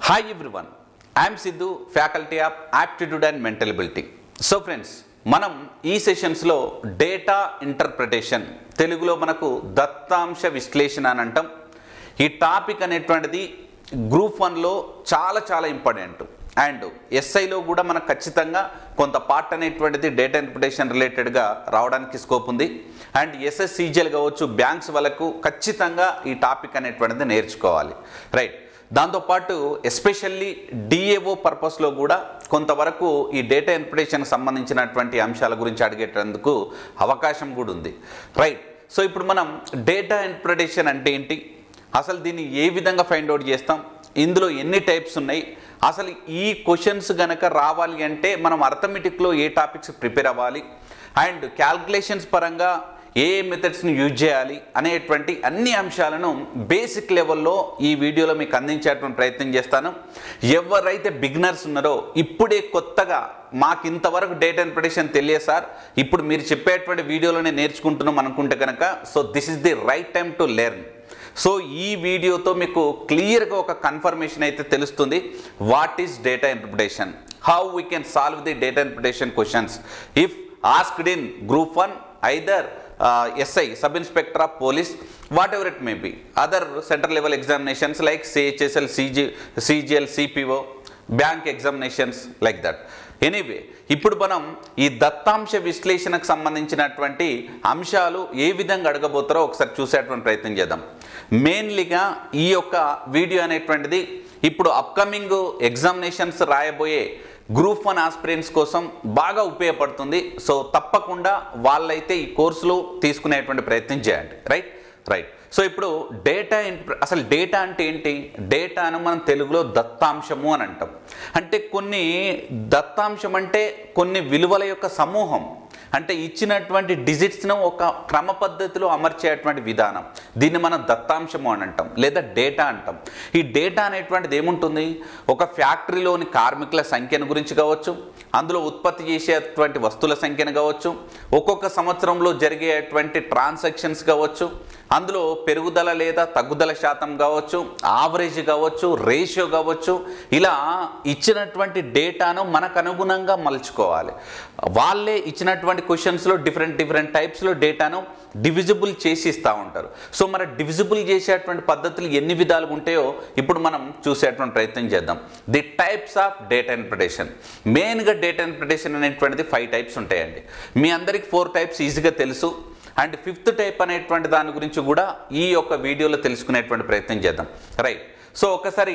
Hi everyone I'm Siddhu faculty of aptitude and mental ability so friends మనం ఈ సెషన్స్లో data interpretation తెలుగులో మనకు దత్తాంశ విశ్లేషణ అని అంటాం ఈ టాపిక్ అనేటువంటిది గ్రూప్ వన్లో చాలా చాలా ఇంపార్టెంట్ అండ్ ఎస్ఐలో కూడా మనకు ఖచ్చితంగా కొంత పార్ట్ అనేటువంటిది డేటా ఇంటర్ప్రిటేషన్ రిలేటెడ్గా రావడానికి స్కోప్ ఉంది అండ్ ఎస్ఎస్సీజీఎల్ కావచ్చు బ్యాంక్స్ వాళ్ళకు ఖచ్చితంగా ఈ టాపిక్ అనేటువంటిది నేర్చుకోవాలి రైట్ దాంతోపాటు ఎస్పెషల్లీ డిఏఓ పర్పస్లో కూడా కొంతవరకు ఈ డేటా ఇంటర్ప్రిటేషన్కి సంబంధించినటువంటి అంశాల గురించి అడిగేటందుకు అవకాశం కూడా ఉంది రైట్ సో ఇప్పుడు మనం డేటా ఇంటర్ప్రిటేషన్ అంటే ఏంటి అసలు దీన్ని ఏ విధంగా ఫైండ్ అవుట్ చేస్తాం ఇందులో ఎన్ని టైప్స్ ఉన్నాయి అసలు ఈ క్వశ్చన్స్ గనక రావాలి అంటే మనం అర్థమెటిక్లో ఏ టాపిక్స్ ప్రిపేర్ అవ్వాలి అండ్ క్యాల్కులేషన్స్ పరంగా ఏ ఏ మెథడ్స్ని యూజ్ చేయాలి అనేటువంటి అన్ని అంశాలను బేసిక్ లెవెల్లో ఈ వీడియోలో మీకు అందించేటువంటి ప్రయత్నం చేస్తాను ఎవరైతే బిగినర్స్ ఉన్నారో ఇప్పుడే కొత్తగా మాకు ఇంతవరకు డేటా ఇంటర్ప్రిటేషన్ తెలియదు సార్ ఇప్పుడు మీరు చెప్పేటువంటి వీడియోలోనే నేర్చుకుంటున్నాం అనుకుంటే కనుక so this is the right time to learn so ఈ వీడియోతో మీకు క్లియర్గా ఒక కన్ఫర్మేషన్ అయితే తెలుస్తుంది what is data interpretation how we can solve the data interpretation questions if asked in group one either SI sub inspector of police whatever it may be other central level examinations like CHSL CG CGL CPO bank examinations like that anyway ఇప్పుడు మనం ఈ దత్తాంశ విశ్లేషణకు సంబంధించినటువంటి అంశాలు ఏ విధంగా అడగబోతారో ఒకసారి చూసేటువంటి ప్రయత్నం చేద్దాం మెయిన్లీగా ఈ యొక్క వీడియో అనేటువంటిది ఇప్పుడు అప్కమింగ్ ఎగ్జామినేషన్స్ రాయబోయే గ్రూప్ వన్ ఆస్పిరెంట్స్ కోసం బాగా ఉపయోగపడుతుంది సో తప్పకుండా వాళ్ళైతే ఈ కోర్సులు తీసుకునేటువంటి ప్రయత్నం చేయండి రైట్ రైట్ సో ఇప్పుడు డేటా అసలు డేటా అంటే ఏంటి డేటాను మనం తెలుగులో దత్తాంశము అని అంటాం అంటే కొన్ని దత్తాంశం అంటే కొన్ని విలువల యొక్క సమూహం అంటే ఇచ్చినటువంటి డిజిట్స్ను ఒక క్రమ పద్ధతిలో అమర్చేటువంటి విధానం దీన్ని మనం దత్తాంశము అని అంటాం లేదా డేటా అంటాం ఈ డేటా అనేటువంటిది ఏముంటుంది ఒక ఫ్యాక్టరీలోని కార్మికుల సంఖ్యను గురించి కావచ్చు అందులో ఉత్పత్తి చేసేటువంటి వస్తువుల సంఖ్యను కావచ్చు ఒక్కొక్క సంవత్సరంలో జరిగేటువంటి ట్రాన్సాక్షన్స్ కావచ్చు అందులో పెరుగుదల లేదా తగ్గుదల శాతం కావచ్చు ఆవరేజ్ కావచ్చు రేషియో కావచ్చు ఇలా ఇచ్చినటువంటి డేటాను మనకు అనుగుణంగా మలుచుకోవాలి వాళ్ళే ఇచ్చినటువంటి క్వశ్చన్స్లో డిఫరెంట్ డిఫరెంట్ టైప్స్లో డేటాను డివిజిబుల్ చేసి ఇస్తూ ఉంటారు సో మరి డివిజిబుల్ చేసేటువంటి పద్ధతులు ఎన్ని విధాలుగా ఉంటాయో ఇప్పుడు మనం చూసేటువంటి ప్రయత్నం చేద్దాం the types of data interpretation మెయిన్గా డేటా ఇంటర్ప్రిటేషన్ అనేటువంటిది ఫైవ్ టైప్స్ ఉంటాయండి మీ అందరికి ఫోర్ టైప్స్ ఈజీగా తెలుసు అండ్ ఫిఫ్త్ టైప్ అనేటువంటి దాని గురించి కూడా ఈ యొక్క వీడియోలో తెలుసుకునేటువంటి ప్రయత్నం చేద్దాం రైట్ సో ఒకసారి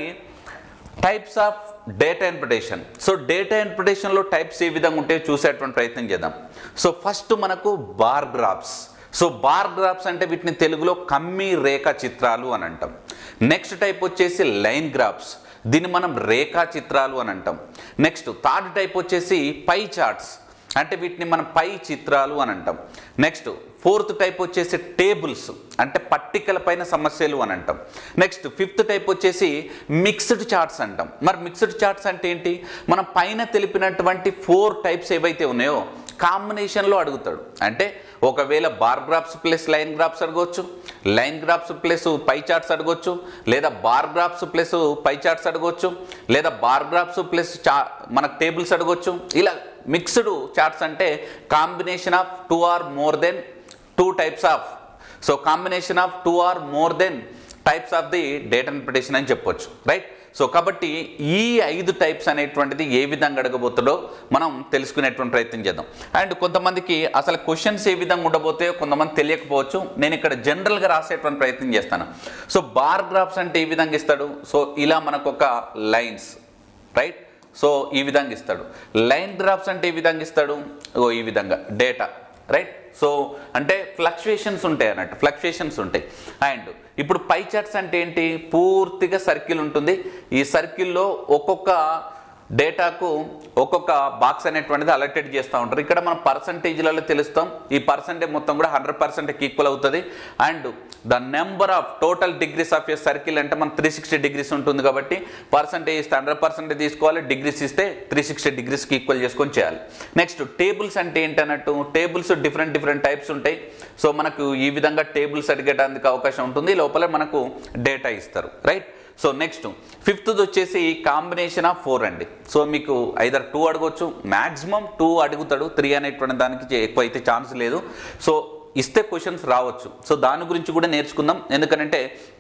types of data interpretation so data ఇంటర్ప్రిటేషన్లో టైప్స్ ఏ విధంగా ఉంటాయో చూసేటువంటి ప్రయత్నం చేద్దాం సో ఫస్ట్ మనకు bar graphs so bar graphs అంటే వీటిని తెలుగులో కమ్మి రేఖా చిత్రాలు అని అంటాం నెక్స్ట్ టైప్ వచ్చేసి లైన్ గ్రాఫ్స్ దీన్ని మనం రేఖా చిత్రాలు అని అంటాం నెక్స్ట్ థర్డ్ టైప్ వచ్చేసి పై చార్ట్స్ అంటే వీటిని మనం పై చిత్రాలు అని అంటాం నెక్స్ట్ ఫోర్త్ టైప్ వచ్చేసి టేబుల్స్ అంటే పట్టికల పైన సమస్యలు అని అంటాం నెక్స్ట్ ఫిఫ్త్ టైప్ వచ్చేసి మిక్స్డ్ చార్ట్స్ అంటాం మరి మిక్స్డ్ చార్ట్స్ అంటే ఏంటి మనం పైన తెలిపినటువంటి ఫోర్ టైప్స్ ఏవైతే ఉన్నాయో కాంబినేషన్లో అడుగుతాడు అంటే ఒకవేళ bar graphs plus line graphs అడగవచ్చు line graphs plus pie charts అడగవచ్చు లేదా bar graphs plus pie charts అడగవచ్చు లేదా బార్ గ్రాఫ్స్ ప్లస్ చా మనకు టేబుల్స్ అడగవచ్చు ఇలా మిక్స్డ్ చార్ట్స్ అంటే combination of two or more than two types of so combination of two or more than types of the data interpretation అని చెప్పొచ్చు right so కాబట్టి ఈ ఐదు టైప్స్ అనేటువంటిది ఏ విధంగా అడగబోతుందో మనం తెలుసుకునేటువంటి ప్రయత్నం చేద్దాం అండ్ కొంతమందికి అసలు క్వశ్చన్స్ ఏ విధంగా ఉండబోతాయో కొంతమంది తెలియకపోవచ్చు నేను ఇక్కడ జనరల్గా రాసేటువంటి ప్రయత్నం చేస్తాను సో బార్ గ్రాఫ్స్ అంటే ఏ విధంగా ఇస్తాడు సో ఇలా మనకు ఒక లైన్స్ రైట్ సో ఈ విధంగా ఇస్తాడు లైన్ గ్రాఫ్స్ అంటే ఏ విధంగా ఇస్తాడు ఓ ఈ విధంగా డేటా రైట్ సో అంటే ఫ్లక్చుయేషన్స్ ఉంటాయి అన్నట్టు ఫ్లక్చుయేషన్స్ ఉంటాయి అండ్ ఇప్పుడు పై చార్ట్స్ అంటే ఏంటి పూర్తిగా సర్కిల్ ఉంటుంది ఈ సర్కిల్లో ఒక్కొక్క డేటాకు ఒక్కొక్క బాక్స్ అనేటువంటిది అలర్టెడ్ చేస్తూ ఉంటారు ఇక్కడ మనం పర్సంటేజ్లలో తెలుస్తాం ఈ పర్సంటేజ్ మొత్తం కూడా హండ్రెడ్ పర్సెంట్కి ఈక్వల్ అవుతుంది and the number of total degrees of a circle అంటే మనం త్రీ సిక్స్టీ డిగ్రీస్ ఉంటుంది కాబట్టి పర్సంటేజ్ ఇస్తే హండ్రెడ్ పర్సెంటేజ్ తీసుకోవాలి డిగ్రీస్ ఇస్తే త్రీ సిక్స్టీ డిగ్రీస్కి ఈక్వల్ చేసుకొని చేయాలి నెక్స్ట్ టేబుల్స్ అంటే ఏంటన్నట్టు టేబుల్స్ డిఫరెంట్ డిఫరెంట్ టైప్స్ ఉంటాయి సో మనకు ఈ విధంగా టేబుల్స్ అడిగేటానికి అవకాశం ఉంటుంది లోపల మనకు డేటా ఇస్తారు రైట్ సో నెక్స్ట్ ఫిఫ్త్ది వచ్చేసి కాంబినేషన్ ఆఫ్ ఫోర్ అండి సో మీకు ఐదర్ టూ అడగొచ్చు మ్యాక్సిమం టూ అడుగుతాడు త్రీ అనేటువంటి దానికి ఎక్కువ అయితే ఛాన్స్ లేదు సో ఇస్తే క్వశ్చన్స్ రావచ్చు సో దాని గురించి కూడా నేర్చుకుందాం ఎందుకంటే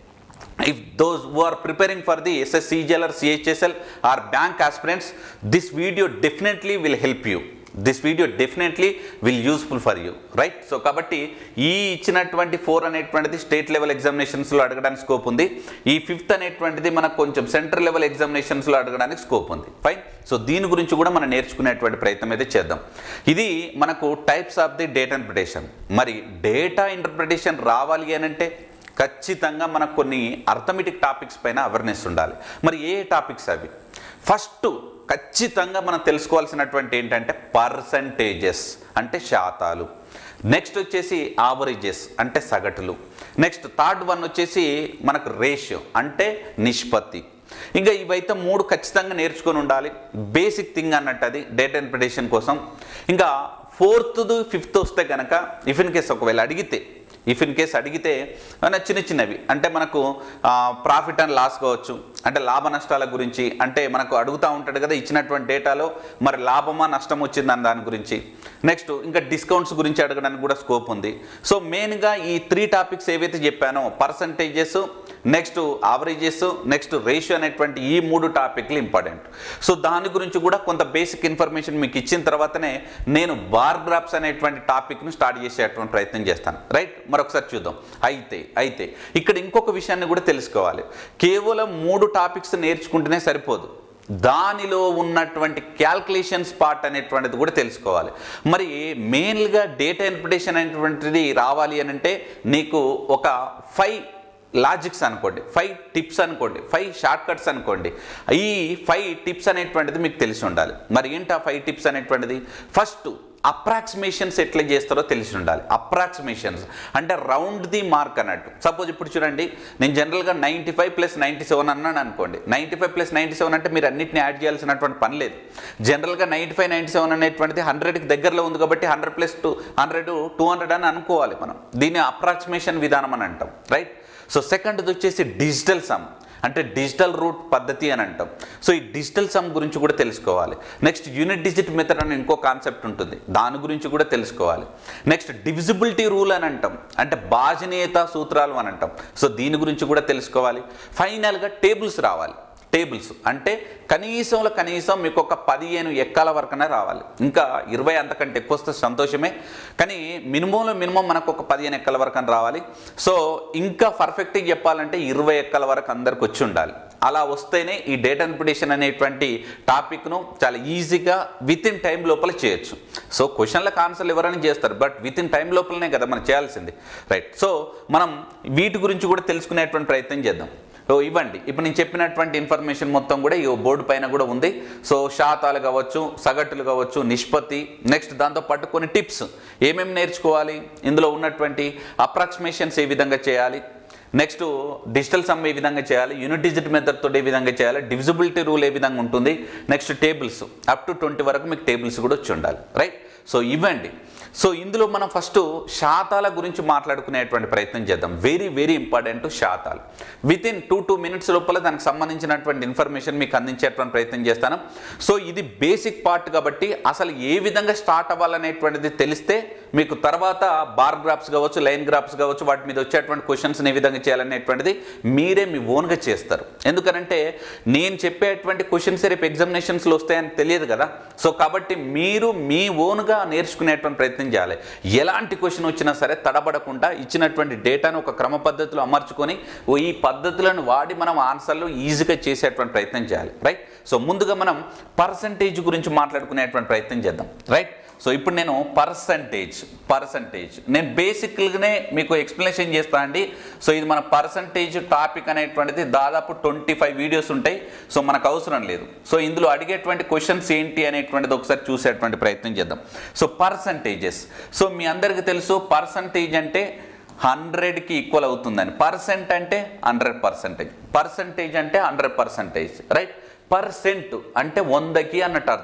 if those who are preparing for the SSCGL or CHSL or bank aspirants, this video definitely will help you. This video definitely will useful for you right so కాబట్టి ఈ ఇచ్చినటువంటి ఫోర్ అనేటువంటిది స్టేట్ లెవెల్ ఎగ్జామినేషన్స్లో అడగడానికి scope ఉంది ఈ fifth అనేటువంటిది మనకు కొంచెం సెంట్రల్ లెవెల్ ఎగ్జామినేషన్స్లో అడగడానికి స్కోప్ ఉంది ఫైన్ సో దీని గురించి కూడా మనం నేర్చుకునేటువంటి ప్రయత్నం అయితే చేద్దాం ఇది మనకు types of the data interpretation మరి డేటా ఇంటర్ప్రిటేషన్ రావాలి అని అంటే ఖచ్చితంగా మనకు కొన్ని అర్థమెటిక్ టాపిక్స్ పైన అవేర్నెస్ ఉండాలి మరి ఏ టాపిక్స్ అవి ఫస్ట్ ఖచ్చితంగా మనం తెలుసుకోవాల్సినటువంటి ఏంటంటే పర్సంటేజెస్ అంటే శాతాలు నెక్స్ట్ వచ్చేసి ఆవరేజెస్ అంటే సగటులు నెక్స్ట్ థర్డ్ వన్ వచ్చేసి మనకు రేషియో అంటే నిష్పత్తి ఇంకా ఇవైతే మూడు ఖచ్చితంగా నేర్చుకొని ఉండాలి బేసిక్ థింగ్ అన్నట్టు అది డేటా ఇంటర్ప్రిటేషన్ కోసం ఇంకా ఫోర్త్ ఫిఫ్త్ వస్తే కనుక ఇఫ్ ఇన్ కేస్ ఒకవేళ అడిగితే ఇఫ్ ఇన్ కేస్ అడిగితే ఏమైనా చిన్న చిన్నవి అంటే మనకు ప్రాఫిట్ అండ్ లాస్ కావచ్చు అంటే లాభ నష్టాల గురించి అంటే మనకు అడుగుతూ ఉంటాడు కదా ఇచ్చినటువంటి డేటాలో మరి లాభమా నష్టం వచ్చిందని దాని గురించి నెక్స్ట్ ఇంకా డిస్కౌంట్స్ గురించి అడగడానికి కూడా స్కోప్ ఉంది సో మెయిన్గా ఈ త్రీ టాపిక్స్ ఏవైతే చెప్పానో percentages next averages next ratio అనేటువంటి ఈ మూడు టాపిక్లు ఇంపార్టెంట్ సో దాని గురించి కూడా కొంత బేసిక్ ఇన్ఫర్మేషన్ మీకు ఇచ్చిన తర్వాతనే నేను బార్ గ్రాఫ్స్ అనేటువంటి టాపిక్ను స్టార్ట్ చేసేటువంటి ప్రయత్నం చేస్తాను రైట్ మరొకసారి చూద్దాం అయితే అయితే ఇక్కడ ఇంకొక విషయాన్ని కూడా తెలుసుకోవాలి కేవలం మూడు టాపిక్స్ నేర్చుకుంటేనే సరిపోదు దానిలో ఉన్నటువంటి క్యాల్కులేషన్స్ పార్ట్ అనేటువంటిది కూడా తెలుసుకోవాలి మరి మెయిన్గా డేటా ఇంటర్ప్రిటేషన్ అనేటువంటిది రావాలి అని అంటే నీకు ఒక ఫైవ్ లాజిక్స్ అనుకోండి ఫైవ్ టిప్స్ అనుకోండి ఫైవ్ షార్ట్ కట్స్ అనుకోండి ఈ ఫైవ్ టిప్స్ అనేటువంటిది మీకు తెలిసి ఉండాలి మరి ఏంటి ఆ ఫైవ్ టిప్స్ అనేటువంటిది ఫస్ట్ అప్రాక్సిమేషన్స్ ఎట్లా చేస్తారో తెలిసి ఉండాలి అప్రాక్సిమేషన్స్ అంటే రౌండ్ ది మార్క్ అన్నట్టు సపోజ్ ఇప్పుడు చూడండి నేను జనరల్గా ninety five plus ninety seven అన్నాను అనుకోండి ninety five plus ninety seven అంటే మీరు అన్నింటిని యాడ్ చేయాల్సినటువంటి పని లేదు జనరల్గా నైంటీ ఫైవ్ నైంటీ సెవెన్ అనేటువంటిది హండ్రెడ్కి దగ్గరలో ఉంది కాబట్టి hundred plus two hundred two hundred అని అనుకోవాలి మనం దీన్ని అప్రాక్సిమేషన్ విధానం అని అంటాం రైట్ సో సెకండ్ది వచ్చేసి డిజిటల్ సమ్ అంటే డిజిటల్ రూట్ పద్ధతి అని అంటాం సో ఈ డిజిటల్ సమ్ గురించి కూడా తెలుసుకోవాలి నెక్స్ట్ యూనిట్ డిజిట్ మెథడ్ అని ఇంకో కాన్సెప్ట్ ఉంటుంది దాని గురించి కూడా తెలుసుకోవాలి నెక్స్ట్ డివిజిబిలిటీ రూల్ అని అంటాం అంటే బాజనీయత సూత్రాలు అని అంటాం సో దీని గురించి కూడా తెలుసుకోవాలి ఫైనల్గా టేబుల్స్ రావాలి టేబుల్స్ అంటే కనీసంలో కనీసం మీకు ఒక పదిహేను ఎక్కాల వరకనే రావాలి ఇంకా ఇరవై అంతకంటే ఎక్కువ వస్తే సంతోషమే కానీ మినిమంలో మినిమం మనకు ఒక పదిహేను ఎక్కల వరకు అని రావాలి సో ఇంకా పర్ఫెక్ట్గా చెప్పాలంటే ఇరవై ఎక్కల వరకు అందరికి వచ్చి ఉండాలి అలా వస్తేనే ఈ డేటా ఇన్పిటేషన్ అనేటువంటి టాపిక్ను చాలా ఈజీగా విత్ ఇన్ టైం లోపల చేయొచ్చు సో క్వశ్చన్లకు ఆన్సర్లు ఎవరైనా చేస్తారు బట్ విత్ ఇన్ టైం లోపలనే కదా మనం చేయాల్సింది రైట్ సో మనం వీటి గురించి కూడా తెలుసుకునేటువంటి ప్రయత్నం చేద్దాం సో ఇవ్వండి ఇప్పుడు నేను చెప్పినటువంటి ఇన్ఫర్మేషన్ మొత్తం కూడా ఈ బోర్డు పైన కూడా ఉంది సో శాతాలు కావచ్చు సగటులు కావచ్చు నిష్పత్తి నెక్స్ట్ దాంతోపాటు కొన్ని టిప్స్ ఏమేమి నేర్చుకోవాలి ఇందులో ఉన్నటువంటి అప్రాక్సిమేషన్స్ ఏ విధంగా చేయాలి నెక్స్ట్ డిజిటల్ సమ్ ఏ విధంగా చేయాలి యూనిట్ డిజిట్ మెథడ్ తోటి ఏ విధంగా చేయాలి డివిజిబిలిటీ రూల్ ఏ విధంగా ఉంటుంది next tables up to twenty వరకు మీకు టేబుల్స్ కూడా వచ్చి ఉండాలి రైట్ సో ఇవ్వండి సో ఇందులో మనం ఫస్ట్ శాతాల గురించి మాట్లాడుకునేటువంటి ప్రయత్నం చేద్దాం వెరీ వెరీ ఇంపార్టెంట్ శాతాలు within two two minutes లోపల దానికి సంబంధించినటువంటి ఇన్ఫర్మేషన్ మీకు అందించేటువంటి ప్రయత్నం చేస్తాను సో ఇది బేసిక్ పార్ట్ కాబట్టి అసలు ఏ విధంగా స్టార్ట్ అవ్వాలనేటువంటిది తెలిస్తే మీకు తర్వాత బార్ గ్రాఫ్స్ కావచ్చు లైన్ గ్రాఫ్స్ కావచ్చు వాటి మీద వచ్చేటువంటి క్వశ్చన్స్ని ఏ విధంగా చేయాలనేటువంటిది మీరే మీ ఓన్గా చేస్తారు ఎందుకనంటే నేను చెప్పేటువంటి క్వశ్చన్స్ రేపు ఎగ్జామినేషన్స్లో వస్తాయని తెలియదు కదా సో కాబట్టి మీరు మీ ఓన్గా నేర్చుకునేటువంటి ప్రయత్నం చేయాలి ఎలాంటి క్వశ్చన్ వచ్చినా సరే తడబడకుండా ఇచ్చినటువంటి డేటాను ఒక క్రమ పద్ధతిలో అమర్చుకొని ఓ ఈ పద్ధతులను వాడి మనం ఆన్సర్లు ఈజీగా చేసేటువంటి ప్రయత్నం చేయాలి రైట్ సో ముందుగా మనం పర్సంటేజ్ గురించి మాట్లాడుకునేటువంటి ప్రయత్నం చేద్దాం రైట్ సో ఇప్పుడు నేను పర్సంటేజ్ పర్సంటేజ్ నేను బేసిక్గానే మీకు ఎక్స్ప్లెనేషన్ చేస్తాను అండి సో ఇది మన పర్సంటేజ్ టాపిక్ అనేటువంటిది దాదాపు ట్వంటీ ఫైవ్ వీడియోస్ ఉంటాయి సో మనకు అవసరం లేదు సో ఇందులో అడిగేటువంటి క్వశ్చన్స్ ఏంటి అనేటువంటిది ఒకసారి చూసేటువంటి ప్రయత్నం చేద్దాం సో పర్సంటేజెస్ సో మీ అందరికీ తెలుసు పర్సంటేజ్ అంటే హండ్రెడ్కి ఈక్వల్ అవుతుందని పర్సెంట్ అంటే హండ్రెడ్ పర్సెంటేజ్ పర్సంటేజ్ అంటే హండ్రెడ్ పర్సెంటేజ్ రైట్ పర్సెంట్ అంటే వందకి అన్నట్టు అర్థం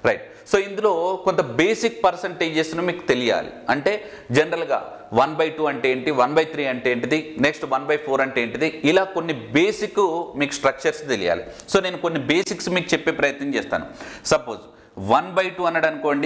రైట్ సో ఇందులో కొంత బేసిక్ పర్సంటేజెస్ను మీకు తెలియాలి అంటే జనరల్గా వన్ బై టూ అంటే ఏంటి వన్ బై త్రీ అంటే ఏంటిది నెక్స్ట్ వన్ బై ఫోర్ అంటే ఏంటిది ఇలా కొన్ని బేసిక్ మీకు స్ట్రక్చర్స్ తెలియాలి సో నేను కొన్ని బేసిక్స్ మీకు చెప్పే ప్రయత్నం చేస్తాను సపోజ్ వన్ బై టూ అన్నాడు అనుకోండి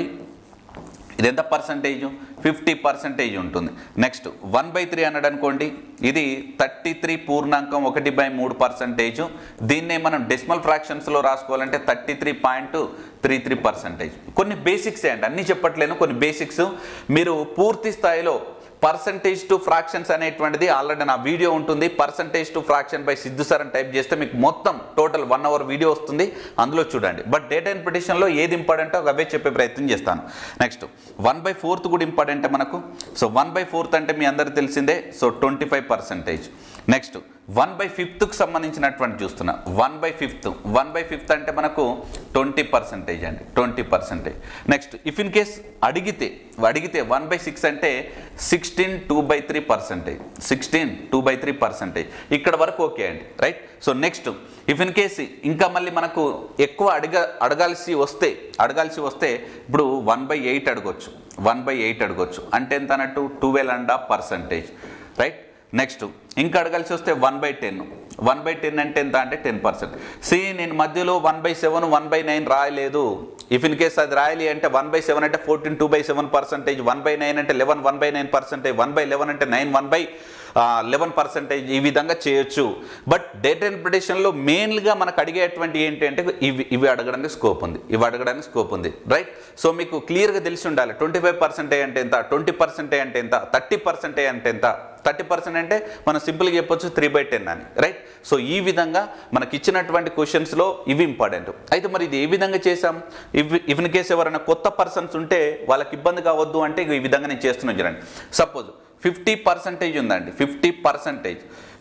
ఇది ఎంత పర్సంటేజ్ ఫిఫ్టీ పర్సెంటేజ్ ఉంటుంది నెక్స్ట్ వన్ బై త్రీ అన్నాడు అనుకోండి ఇది థర్టీ త్రీ పూర్ణాంకం ఒకటి బై మూడు పర్సంటేజ్ దీన్నే మనం డెసిమల్ ఫ్రాక్షన్స్లో రాసుకోవాలంటే thirty three point three three percentage కొన్ని బేసిక్స్ అండి అన్నీ చెప్పట్లేను కొన్ని బేసిక్స్ మీరు పూర్తి స్థాయిలో పర్సంటేజ్ టు ఫ్రాక్షన్స్ అనేటువంటిది ఆల్రెడీ నా వీడియో ఉంటుంది percentage to fraction by Siddhu sir అని టైప్ చేస్తే మీకు మొత్తం టోటల్ వన్ అవర్ వీడియో వస్తుంది అందులో చూడండి బట్ డేటా ఇన్పిటేషన్లో ఏది ఇంపార్టెంటో అవే చెప్పే ప్రయత్నం చేస్తాను నెక్స్ట్ వన్ బై ఫోర్త్ కూడా ఇంపార్టెంట్ మనకు సో వన్ బై ఫోర్త్ అంటే మీ అందరికి తెలిసిందే so twenty five percentage next one by ఫిఫ్త్కి సంబంధించినటువంటి చూస్తున్నా one by fifth one by fifth అంటే మనకు ట్వంటీ పర్సెంటేజ్ అండి twenty percentage next if in case అడిగితే అడిగితే వన్ బై సిక్స్ అంటే sixteen two by three percentage sixteen two by three percentage ఇక్కడ వరకు ఓకే అండి right so next if in case ఇంకా మళ్ళీ మనకు ఎక్కువ అడగ అడగాల్సి వస్తే అడగాల్సి వస్తే ఇప్పుడు వన్ బై ఎయిట్ అడగొచ్చు వన్ బై ఎయిట్ అడగొచ్చు అంటే ఎంత అన్నట్టు twelve and half percentage right next ఇంకా అడగాల్సి వస్తే one by ten one by ten అంటే ఎంత అంటే టెన్ పర్సెంట్ సి నేను మధ్యలో one by seven one by nine రాయలేదు ఇఫ్ ఇన్ కేస్ అది రాయాలి అంటే వన్ బై సెవెన్ అంటే fourteen two by seven percentage one by nine అంటే eleven one by nine percentage one by eleven అంటే nine one by eleven percentage ఈ విధంగా చేయొచ్చు బట్ డేటా ఇంప్రిటేషన్లో మెయిన్గా మనకు అడిగేటువంటి ఏంటి అంటే ఇవి ఇవి అడగడానికి స్కోప్ ఉంది ఇవి అడగడానికి స్కోప్ ఉంది రైట్ సో మీకు క్లియర్గా తెలిసి ఉండాలి ట్వంటీ ఫైవ్ పర్సెంటేజ్ అంటే ఎంత ట్వంటీ పర్సెంటేజ్ అంటే ఎంత థర్టీ పర్సెంటేజ్ అంటే ఎంత థర్టీ పర్సెంట్ అంటే మనం సింపుల్గా చెప్పొచ్చు త్రీ బై టెన్ అని రైట్ సో ఈ విధంగా మనకి ఇచ్చినటువంటి క్వశ్చన్స్లో ఇవి ఇంపార్టెంట్ అయితే మరి ఇది ఏ విధంగా చేసాం ఇవి ఇవన్ కేసు ఎవరైనా కొత్త పర్సన్స్ ఉంటే వాళ్ళకి ఇబ్బంది కావద్దు అంటే ఈ విధంగా నేను చేస్తున్నాను చూడండి సపోజ్ ఫిఫ్టీ పర్సెంటేజ్ ఉందండి ఫిఫ్టీ పర్సెంటేజ్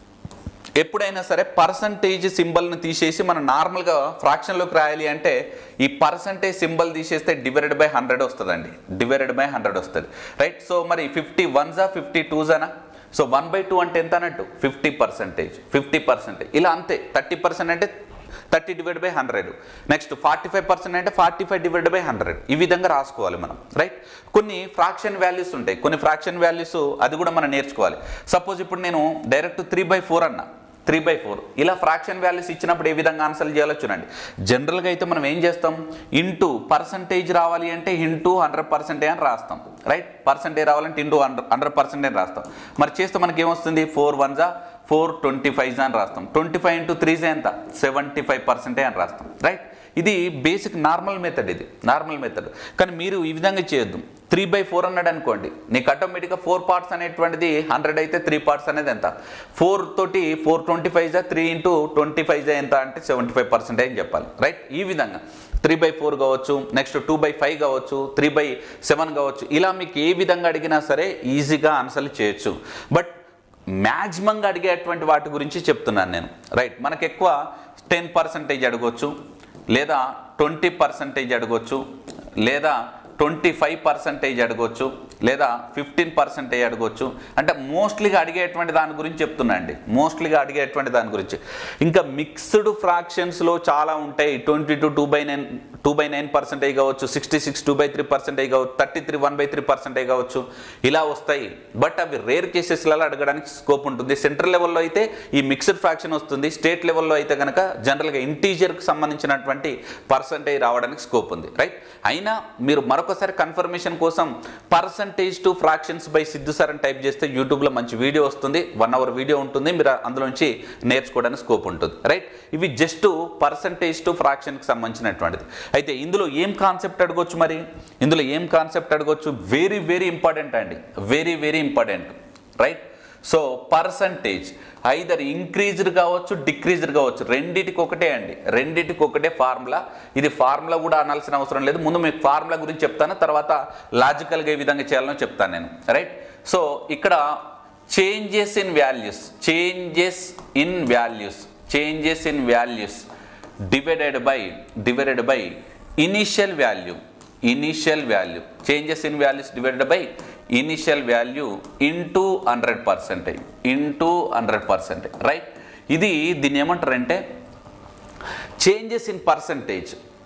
ఎప్పుడైనా సరే పర్సంటేజ్ సింబల్ని తీసేసి మనం నార్మల్గా ఫ్రాక్షన్లోకి రాయాలి అంటే ఈ పర్సంటేజ్ సింబల్ తీసేస్తే డివైడెడ్ బై హండ్రెడ్ వస్తుందండి డివైడెడ్ బై హండ్రెడ్ వస్తుంది రైట్ సో మరి ఫిఫ్టీ వన్జా ఫిఫ్టీ టూజానా సో వన్ బై టూ అంటే ఎంత అన్నట్టు ఫిఫ్టీ పర్సెంటేజ్ ఫిఫ్టీ పర్సెంటేజ్ ఇలా అంతే థర్టీ పర్సెంట్ అంటే thirty divide by hundred next forty five percent అంటే forty five divide by hundred ఈ విధంగా రాసుకోవాలి మనం రైట్ కొన్ని ఫ్రాక్షన్ వాల్యూస్ ఉంటాయి కొన్ని ఫ్రాక్షన్ వాల్యూస్ అది కూడా మనం నేర్చుకోవాలి సపోజ్ ఇప్పుడు నేను డైరెక్ట్ త్రీ బై ఫోర్ అన్నా త్రీ బై ఫోర్ ఇలా ఫ్రాక్షన్ వాల్యూస్ ఇచ్చినప్పుడు ఏ విధంగా ఆన్సర్ చేయాలో చూడండి జనరల్గా అయితే మనం ఏం చేస్తాం ఇంటూ పర్సంటేజ్ రావాలి అంటే ఇంటూ హండ్రెడ్ పర్సెంటేజ్ అని రాస్తాం రైట్ పర్సంటేజ్ రావాలంటే ఇంటూ హండ్రెడ్ హండ్రెడ్ పర్సెంటేజ్ రాస్తాం మరి చేస్తే మనకి ఏమొస్తుంది ఫోర్ వన్ జా ఫోర్ ట్వంటీ ఫైవ్ అని రాస్తాం ట్వంటీ ఫైవ్ ఇంటూ త్రీ జా ఎంత సెవెంటీ ఫైవ్ పర్సెంటేజ్ అని రాస్తాం రైట్ ఇది బేసిక్ నార్మల్ మెథడ్ ఇది నార్మల్ మెథడ్ కానీ మీరు ఈ విధంగా చేయొద్దు త్రీ బై ఫోర్ అన్నాడు అనుకోండి నీకు ఆటోమేటిక్గా ఫోర్ పార్ట్స్ అనేటువంటిది హండ్రెడ్ అయితే త్రీ పార్ట్స్ అనేది ఎంత ఫోర్ తోటి ఫోర్ ట్వంటీ ఫైవ్ జా త్రీ ఇంటూ ట్వంటీ ఫైవ్ జా ఎంత అంటే సెవెంటీ ఫైవ్ పర్సెంటేజ్ అని చెప్పాలి రైట్ ఈ విధంగా త్రీ బై ఫోర్ కావచ్చు నెక్స్ట్ టూ బై ఫైవ్ కావచ్చు త్రీ బై సెవెన్ కావచ్చు ఇలా మీకు ఏ విధంగా అడిగినా సరే ఈజీగా ఆన్సర్లు చేయొచ్చు బట్ మ్యాక్సిమంగా అడిగేటువంటి వాటి గురించి చెప్తున్నాను నేను రైట్ మనకు ఎక్కువ టెన్ పర్సెంటేజ్ అడగొచ్చు లేదా ట్వంటీ పర్సెంటేజ్ అడగొచ్చు లేదా ట్వంటీ ఫైవ్ పర్సెంటేజ్ అడగొచ్చు లేదా ఫిఫ్టీన్ పర్సెంటేజ్ అడగొచ్చు అంటే మోస్ట్లీగా అడిగేటువంటి దాని గురించి చెప్తున్నా అండి మోస్ట్లీగా అడిగేటువంటి దాని గురించి ఇంకా మిక్స్డ్ ఫ్రాక్షన్స్లో చాలా ఉంటాయి twenty two two by nine two by nine percentage కావచ్చు sixty six two by three percentage కావచ్చు thirty three one by three percentage కావచ్చు ఇలా వస్తాయి బట్ అవి రేర్ కేసెస్లలో అడగడానికి స్కోప్ ఉంటుంది సెంట్రల్ లెవెల్లో అయితే ఈ మిక్స్డ్ ఫ్రాక్షన్ వస్తుంది స్టేట్ లెవెల్లో అయితే కనుక జనరల్గా ఇంటీజర్కి సంబంధించినటువంటి పర్సంటేజ్ రావడానికి స్కోప్ ఉంది రైట్ అయినా మీరు మరొకసారి కన్ఫర్మేషన్ కోసం percentage to fractions by Siddhu sir అని టైప్ చేస్తే యూట్యూబ్లో మంచి వీడియో వస్తుంది వన్ అవర్ వీడియో ఉంటుంది మీరు అందులోంచి నేర్చుకోవడానికి స్కోప్ ఉంటుంది రైట్ ఇవి జస్ట్ పర్సంటేజ్ టు ఫ్రాక్షన్కి సంబంధించినటువంటిది అయితే ఇందులో ఏం కాన్సెప్ట్ అడగొచ్చు మరి ఇందులో ఏం కాన్సెప్ట్ అడగొచ్చు వెరీ వెరీ ఇంపార్టెంట్ అండి very very important right so percentage either increased కావచ్చు డిక్రీజ్డ్ కావచ్చు రెండిటికి ఒకటే అండి రెండిటికి ఒకటే ఫార్ములా ఇది ఫార్ములా కూడా అనాల్సిన అవసరం లేదు ముందు మీకు ఫార్ములా గురించి చెప్తాను తర్వాత లాజికల్గా ఏ విధంగా చేయాలో చెప్తాను నేను రైట్ సో ఇక్కడ changes in values changes in values changes in values divided by divided by initial value initial value changes in values divided by initial value into hundred percentage into hundred percentage right ఇది దీన్ని ఏమంటారంటే changes in percentage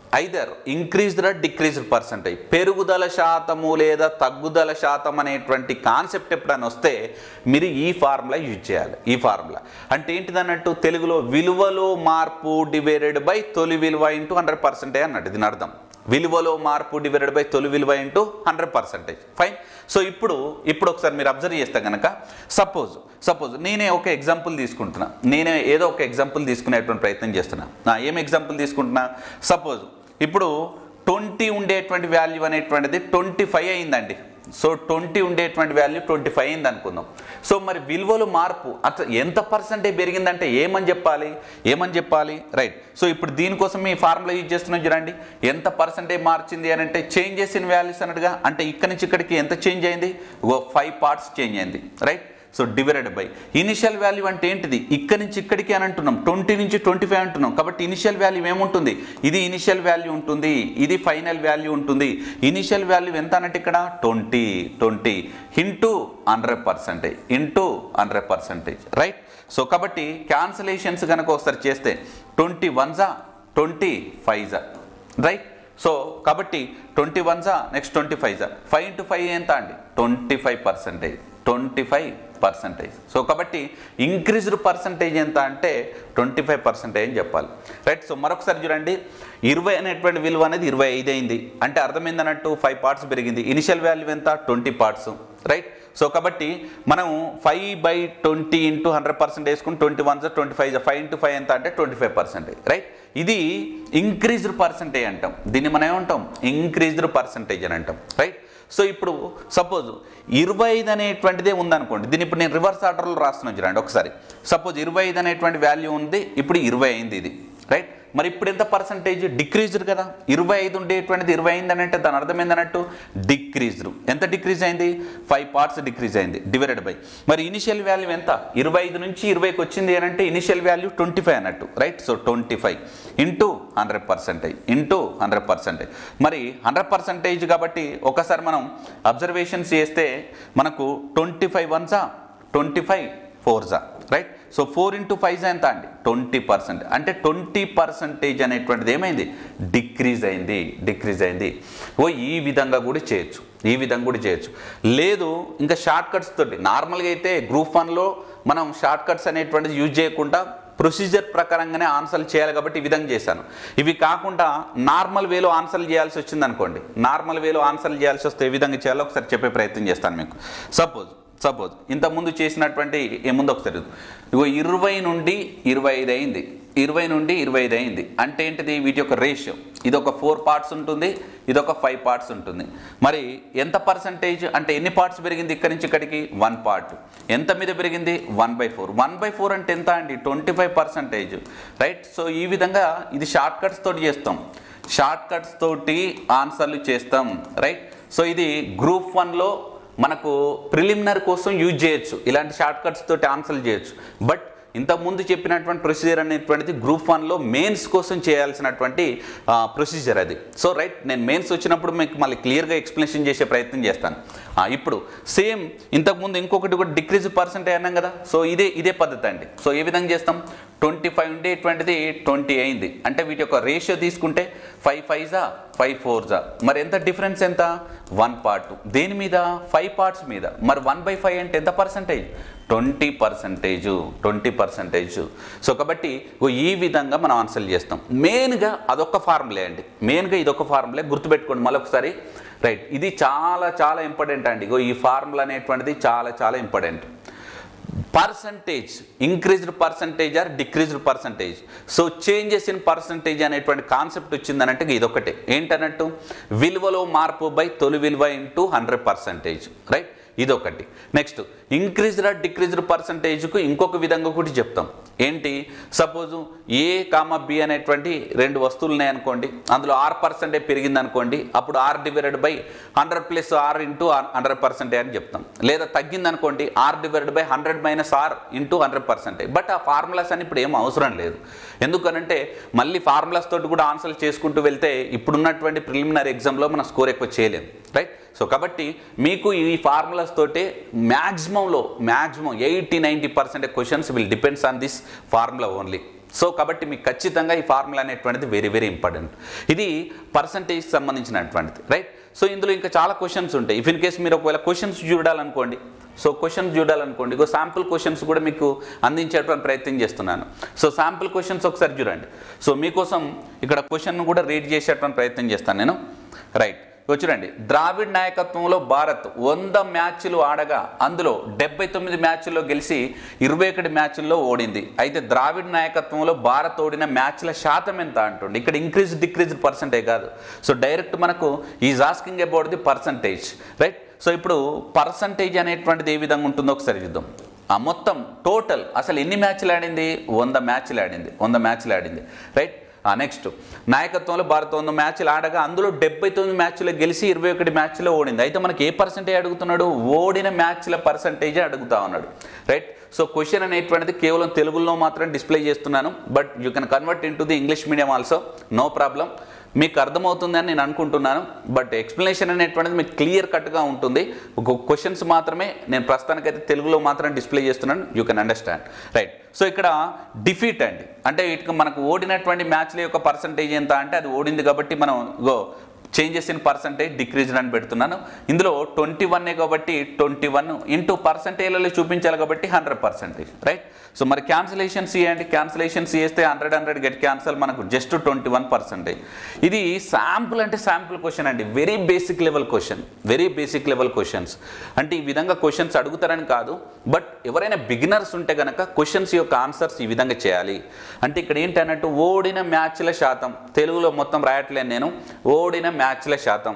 either increased decreased percentage పెరుగుదల శాతము లేదా తగ్గుదల శాతం అనేటువంటి concept ఎప్పుడైనా వస్తే మీరు ఈ ఫార్ములా యూజ్ చేయాలి ఈ ఫార్ములా అంటే ఏంటిది అన్నట్టు తెలుగులో విలువలో మార్పు డివైడెడ్ బై తొలి విలువ ఇంటూ హండ్రెడ్ పర్సెంటేజ్ అన్నట్టు దీని అర్థం విలువలో మార్పు డివైడెడ్ బై తొలి విలువ into hundred percentage fine so ఇప్పుడు ఇప్పుడు ఒకసారి మీరు అబ్జర్వ్ చేస్తే కనుక సపోజ్ సపోజ్ నేనే ఒక ఎగ్జాంపుల్ తీసుకుంటున్నా నేనే ఏదో ఒక ఎగ్జాంపుల్ తీసుకునేటువంటి ప్రయత్నం చేస్తున్నా నా ఏం ఎగ్జాంపుల్ తీసుకుంటున్నా సపోజ్ ఇప్పుడు ట్వంటీ ఉండేటువంటి వాల్యూ అనేటువంటిది ట్వంటీ ఫైవ్ అయిందండి సో ట్వంటీ ఉండేటువంటి వాల్యూ ట్వంటీ ఫైవ్ అయింది అనుకుందాం సో మరి విలువలు మార్పు అట్లా ఎంత పర్సెంటేజ్ పెరిగిందంటే ఏమని చెప్పాలి ఏమని చెప్పాలి రైట్ సో ఇప్పుడు దీనికోసం మీ ఫార్ములా యూజ్ చేస్తున్నాం చూడండి ఎంత పర్సెంటేజ్ మార్చింది అని అంటే చేంజెస్ ఇన్ వాల్యూస్ అన్నట్టుగా అంటే ఇక్కడి నుంచి ఇక్కడికి ఎంత చేంజ్ అయింది ఓ ఫైవ్ పార్ట్స్ చేంజ్ అయింది right so divided by initial value అంటే ఏంటిది ఇక్కడి నుంచి ఇక్కడికి అని అంటున్నాం ట్వంటీ నుంచి ట్వంటీ ఫైవ్ అంటున్నాం కాబట్టి ఇనిషియల్ వాల్యూ ఏముంటుంది ఇది ఇనిషియల్ వాల్యూ ఉంటుంది ఇది ఫైనల్ వాల్యూ ఉంటుంది ఇనిషియల్ వాల్యూ ఎంత అన్నట్టు ఇక్కడ twenty twenty into hundred percentage into hundred percentage right so కాబట్టి క్యాన్సలేషన్స్ కనుక ఒకసారి చేస్తే ట్వంటీ వన్ జా ట్వంటీ ఫైవ్ జా రైట్ సో కాబట్టి ట్వంటీ వన్ జా నెక్స్ట్ ట్వంటీ ఫైవ్ జా ఫైవ్ ఇంటూ ఫైవ్ ఎంత అండి twenty five percentage twenty five percentage so కాబట్టి ఇంక్రీజ్డ్ పర్సంటేజ్ ఎంత అంటే ట్వంటీ ఫైవ్ పర్సెంటేజ్ అని చెప్పాలి రైట్ సో మరొకసారి చూడండి ఇరవై అనేటువంటి విలువ అనేది ఇరవై ఐదు అయింది అంటే అర్థమైంది అన్నట్టు ఫైవ్ పార్ట్స్ పెరిగింది ఇనిషియల్ వాల్యూ ఎంత ట్వంటీ పార్ట్స్ రైట్ సో కాబట్టి మనం five by twenty into hundred percent వేసుకుని twenty one twenty five five into five ఎంత అంటే ట్వంటీ ఫైవ్ పర్సెంటేజ్ రైట్ ఇది ఇంక్రీజ్డ్ పర్సంటేజ్ అంటాం దీన్ని మనం ఏమంటాం ఇంక్రీజ్డ్ పర్సంటేజ్ అని అంటాం రైట్ సో ఇప్పుడు సపోజ్ ఇరవై ఐదు అనేటువంటిదే ఉందనుకోండి దీన్ని ఇప్పుడు నేను రివర్స్ ఆర్డర్లో రాస్తున్నాను చూడండి ఒకసారి సపోజ్ ఇరవై ఐదు అనేటువంటి వాల్యూ ఉంది ఇప్పుడు ఇరవై అయింది ఇది రైట్ మరి ఇప్పుడు ఎంత పర్సంటేజ్ డిక్రీజ్డ్ కదా ఇరవై ఐదు ఉండేటువంటిది ఇరవై అయింది అని అంటే దాని అర్థం ఏందన్నట్టు డిక్రీజ్డ్ ఎంత డిక్రీజ్ అయింది ఫైవ్ పార్ట్స్ డిక్రీజ్ అయింది డివైడెడ్ బై మరి ఇనిషియల్ వాల్యూ ఎంత ఇరవై ఐదు నుంచి ఇరవైకి వచ్చింది అని అంటే ఇనిషియల్ వాల్యూ ట్వంటీ ఫైవ్ అన్నట్టు right so twenty five into hundred percentage into hundred percentage మరి హండ్రెడ్ పర్సెంటేజ్ కాబట్టి ఒకసారి మనం అబ్జర్వేషన్స్ చేస్తే మనకు twenty five ones are twenty five fours are right so four into five ఎంత అండి ట్వంటీ పర్సెంట్ అంటే ట్వంటీ పర్సెంటేజ్ అనేటువంటిది ఏమైంది డిక్రీజ్ అయింది డిక్రీజ్ అయింది ఓ ఈ విధంగా కూడా చేయొచ్చు ఈ విధంగా కూడా చేయొచ్చు లేదు ఇంకా షార్ట్ కట్స్ తోటి నార్మల్గా అయితే గ్రూప్ వన్లో మనం షార్ట్ కట్స్ అనేటువంటిది యూజ్ చేయకుండా ప్రొసీజర్ ప్రకారంగానే ఆన్సర్లు చేయాలి కాబట్టి ఈ విధంగా చేశాను ఇవి కాకుండా నార్మల్ వేలో ఆన్సర్లు చేయాల్సి వచ్చింది అనుకోండి నార్మల్ వేలో ఆన్సర్లు చేయాల్సి వస్తే ఏ విధంగా చేయాలో ఒకసారి చెప్పే ప్రయత్నం చేస్తాను మీకు సపోజ్ సపోజ్ ఇంతకుముందు చేసినటువంటి ఏముందో ఒకసారి ఇగో ఇరవై నుండి ఇరవై ఐదు అయింది ఇరవై నుండి ఇరవై ఐదు అయింది అంటే ఏంటిది వీటి యొక్క రేషియో ఇది ఒక ఫోర్ పార్ట్స్ ఉంటుంది ఇది ఒక ఫైవ్ పార్ట్స్ ఉంటుంది మరి ఎంత పర్సంటేజ్ అంటే ఎన్ని పార్ట్స్ పెరిగింది ఇక్కడి నుంచి ఇక్కడికి వన్ పార్ట్ ఎంత మీద పెరిగింది one by four one by four అంటే ఎంత అండి twenty five percentage right so ఈ విధంగా ఇది షార్ట్ కట్స్ తోటి చేస్తాం షార్ట్ కట్స్ తోటి ఆన్సర్లు చేస్తాం రైట్ సో ఇది గ్రూప్ వన్లో మనకు ప్రిలిమినరీ కోసం యూజ్ చేయొచ్చు ఇలాంటి షార్ట్ కట్స్ తోటి ఆన్సర్లు చేయొచ్చు బట్ ఇంతకుముందు చెప్పినటువంటి ప్రొసీజర్ అనేటువంటిది గ్రూప్ వన్లో మెయిన్స్ కోసం చేయాల్సినటువంటి ప్రొసీజర్ అది సో రైట్ నేను మెయిన్స్ వచ్చినప్పుడు మీకు మళ్ళీ క్లియర్గా ఎక్స్ప్లెనేషన్ చేసే ప్రయత్నం చేస్తాను ఆ, ఇప్పుడు సేమ్ ఇంతకుముందు ఇంకొకటి కూడా డిక్రీజ్ పర్సెంటేజ్ అన్నాం కదా సో ఇదే ఇదే పద్ధతి అండి సో ఏ విధంగా చేస్తాం ట్వంటీ ఫైవ్ ఉండేటువంటిది ట్వంటీ అయింది అంటే వీటి యొక్క రేషియో తీసుకుంటే ఫైవ్ ఫైవ్ జా ఫైవ్ ఫోర్ జా మరి ఎంత డిఫరెన్స్ ఎంత వన్ పార్ట్ దేని మీద ఫైవ్ పార్ట్స్ మీద మరి వన్ బై ఫైవ్ అంటే ఎంత percentage twenty percentage twenty percentage so కాబట్టి ఇగో ఈ విధంగా మనం ఆన్సర్ చేస్తాం మెయిన్గా అదొక ఫార్ములే అండి మెయిన్గా ఇదొక ఫార్ములే గుర్తుపెట్టుకోండి మళ్ళీ ఒకసారి రైట్ ఇది చాలా చాలా ఇంపార్టెంట్ అండి ఇగో ఈ ఫార్ములా అనేటువంటిది చాలా చాలా important percentage increased percentage or decreased percentage so changes in percentage అనేటువంటి కాన్సెప్ట్ వచ్చిందనంటే ఇదొకటే ఏంటన్నట్టు విలువలో మార్పు బై తొలి విలువ ఇంటూ హండ్రెడ్ పర్సంటేజ్ రైట్ ఇదొకటి నెక్స్ట్ ఇంక్రీజ్డ్ ఆర్ డిక్రీజ్డ్ పర్సంటేజ్కు ఇంకొక విధంగా కూడా చెప్తాం ఏంటి సపోజు ఏ కామ బి అనేటువంటి రెండు వస్తువులు ఉన్నాయి అనుకోండి అందులో ఆర్ పర్సెంటేజ్ పెరిగింది అనుకోండి అప్పుడు R divided by hundred plus R into hundred percentage అని చెప్తాం లేదా తగ్గింది అనుకోండి R divided by hundred minus R into hundred percentage but ఆ ఫార్ములాస్ అని ఇప్పుడు ఏం అవసరం లేదు ఎందుకనంటే మళ్ళీ ఫార్ములాస్ తోటి కూడా ఆన్సర్లు చేసుకుంటూ వెళ్తే ఇప్పుడున్నటువంటి ప్రిలిమినరీ ఎగ్జామ్లో మనం స్కోర్ ఎక్కువ చేయలేం రైట్ సో కాబట్టి మీకు ఈ ఫార్ములాస్ తోటి మ్యాక్సిమంలో maximum eighty ninety percent questions will depends on this formula only so కాబట్టి మీకు ఖచ్చితంగా ఈ ఫార్ములా అనేటువంటిది వెరీ వెరీ ఇంపార్టెంట్ ఇది పర్సంటేజ్ సంబంధించినటువంటిది రైట్ సో ఇందులో ఇంకా చాలా క్వశ్చన్స్ ఉంటాయి ఇఫ్ ఇన్ కేస్ మీరు ఒకవేళ క్వశ్చన్స్ చూడాలనుకోండి సో క్వశ్చన్స్ చూడాలనుకోండి ఇగో శాంపుల్ క్వశ్చన్స్ కూడా మీకు అందించేటువంటి ప్రయత్నం చేస్తున్నాను సో శాంపుల్ క్వశ్చన్స్ ఒకసారి చూడండి సో మీకోసం ఇక్కడ క్వశ్చన్ కూడా రీడ్ చేసేటువంటి ప్రయత్నం చేస్తాను నేను రైట్ ఇగో చూడండి ద్రావిడ్ నాయకత్వంలో భారత్ వంద మ్యాచ్లు ఆడగా అందులో డెబ్బై తొమ్మిది మ్యాచ్ల్లో గెలిచి ఇరవై ఒకటి మ్యాచ్ల్లో ఓడింది అయితే ద్రావిడ్ నాయకత్వంలో భారత్ ఓడిన మ్యాచ్ల శాతం ఎంత అంటుండే ఇక్కడ ఇంక్రీజ్ డిక్రీజ్ పర్సంటేజ్ కాదు సో డైరెక్ట్ మనకు is asking about the percentage right so ఇప్పుడు పర్సంటేజ్ అనేటువంటిది ఏ విధంగా ఉంటుందో ఒకసారి చూద్దాం ఆ మొత్తం టోటల్ అసలు ఎన్ని మ్యాచ్లు ఆడింది వంద మ్యాచ్లు ఆడింది వంద మ్యాచ్లు ఆడింది రైట్ నెక్స్ట్ నాయకత్వంలో భారత్ వంద మ్యాచ్లు ఆడగా అందులో డెబ్బై తొమ్మిది మ్యాచ్లు గెలిచి ఇరవై ఒకటి మ్యాచ్లో ఓడింది అయితే మనకి ఏ పర్సంటేజ్ అడుగుతున్నాడు ఓడిన మ్యాచ్ల పర్సంటేజే అడుగుతా ఉన్నాడు రైట్ సో క్వశ్చన్ అనేటువంటిది కేవలం తెలుగులో మాత్రం డిస్ప్లే చేస్తున్నాను but you can convert into the English medium also no problem మీకు అర్థమవుతుందని నేను అనుకుంటున్నాను బట్ ఎక్స్ప్లెనేషన్ అనేటువంటిది మీకు క్లియర్ కట్గా ఉంటుంది ఒక క్వశ్చన్స్ మాత్రమే నేను ప్రస్తుతానికైతే తెలుగులో మాత్రం డిస్ప్లే చేస్తున్నాను you can understand right so ఇక్కడ డిఫీట్ అండి అంటే ఇటుక మనకు ఓడినటువంటి మ్యాచ్ల యొక్క పర్సంటేజ్ ఎంత అంటే అది ఓడింది కాబట్టి మనం go changes in percentage decrease అని పెడుతున్నాను ఇందులో ట్వంటీ వన్నే కాబట్టి ట్వంటీ వన్ ఇంటూ పర్సంటేజ్లలో చూపించాలి కాబట్టి హండ్రెడ్ పర్సెంటేజ్ రైట్ సో మరి క్యాన్సిలేషన్స్ ఇవ్వండి క్యాన్సిలేషన్స్ చేస్తే హండ్రెడ్ హండ్రెడ్ గెట్ క్యాన్సల్ మనకు జస్ట్ ట్వంటీ వన్ పర్సెంటేజ్ ఇది శాంపుల్ అంటే శాంపుల్ క్వశ్చన్ అండి very basic level question very basic level questions అంటే ఈ విధంగా క్వశ్చన్స్ అడుగుతారని కాదు బట్ ఎవరైనా బిగినర్స్ ఉంటే కనుక క్వశ్చన్స్ యొక్క ఆన్సర్స్ ఈ విధంగా చేయాలి అంటే ఇక్కడ ఏంటి అన్నట్టు ఓడిన మ్యాచ్ల శాతం తెలుగులో మొత్తం రాయట్లేను నేను ఓడిన మ్యాచ్ల శాతం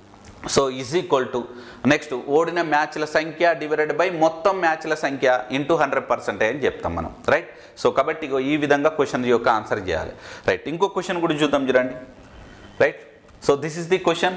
so is equal to next ఓడిన మ్యాచ్ల సంఖ్య డివైడెడ్ బై మొత్తం మ్యాచ్ల సంఖ్య ఇంటూ హండ్రెడ్ పర్సెంటేజ్ అని చెప్తాం మనం రైట్ సో కాబట్టి ఇగో ఈ విధంగా క్వశ్చన్ యొక్క ఆన్సర్ చేయాలి రైట్ ఇంకో క్వశ్చన్ కూడా చూద్దాం చూడండి right so this is the question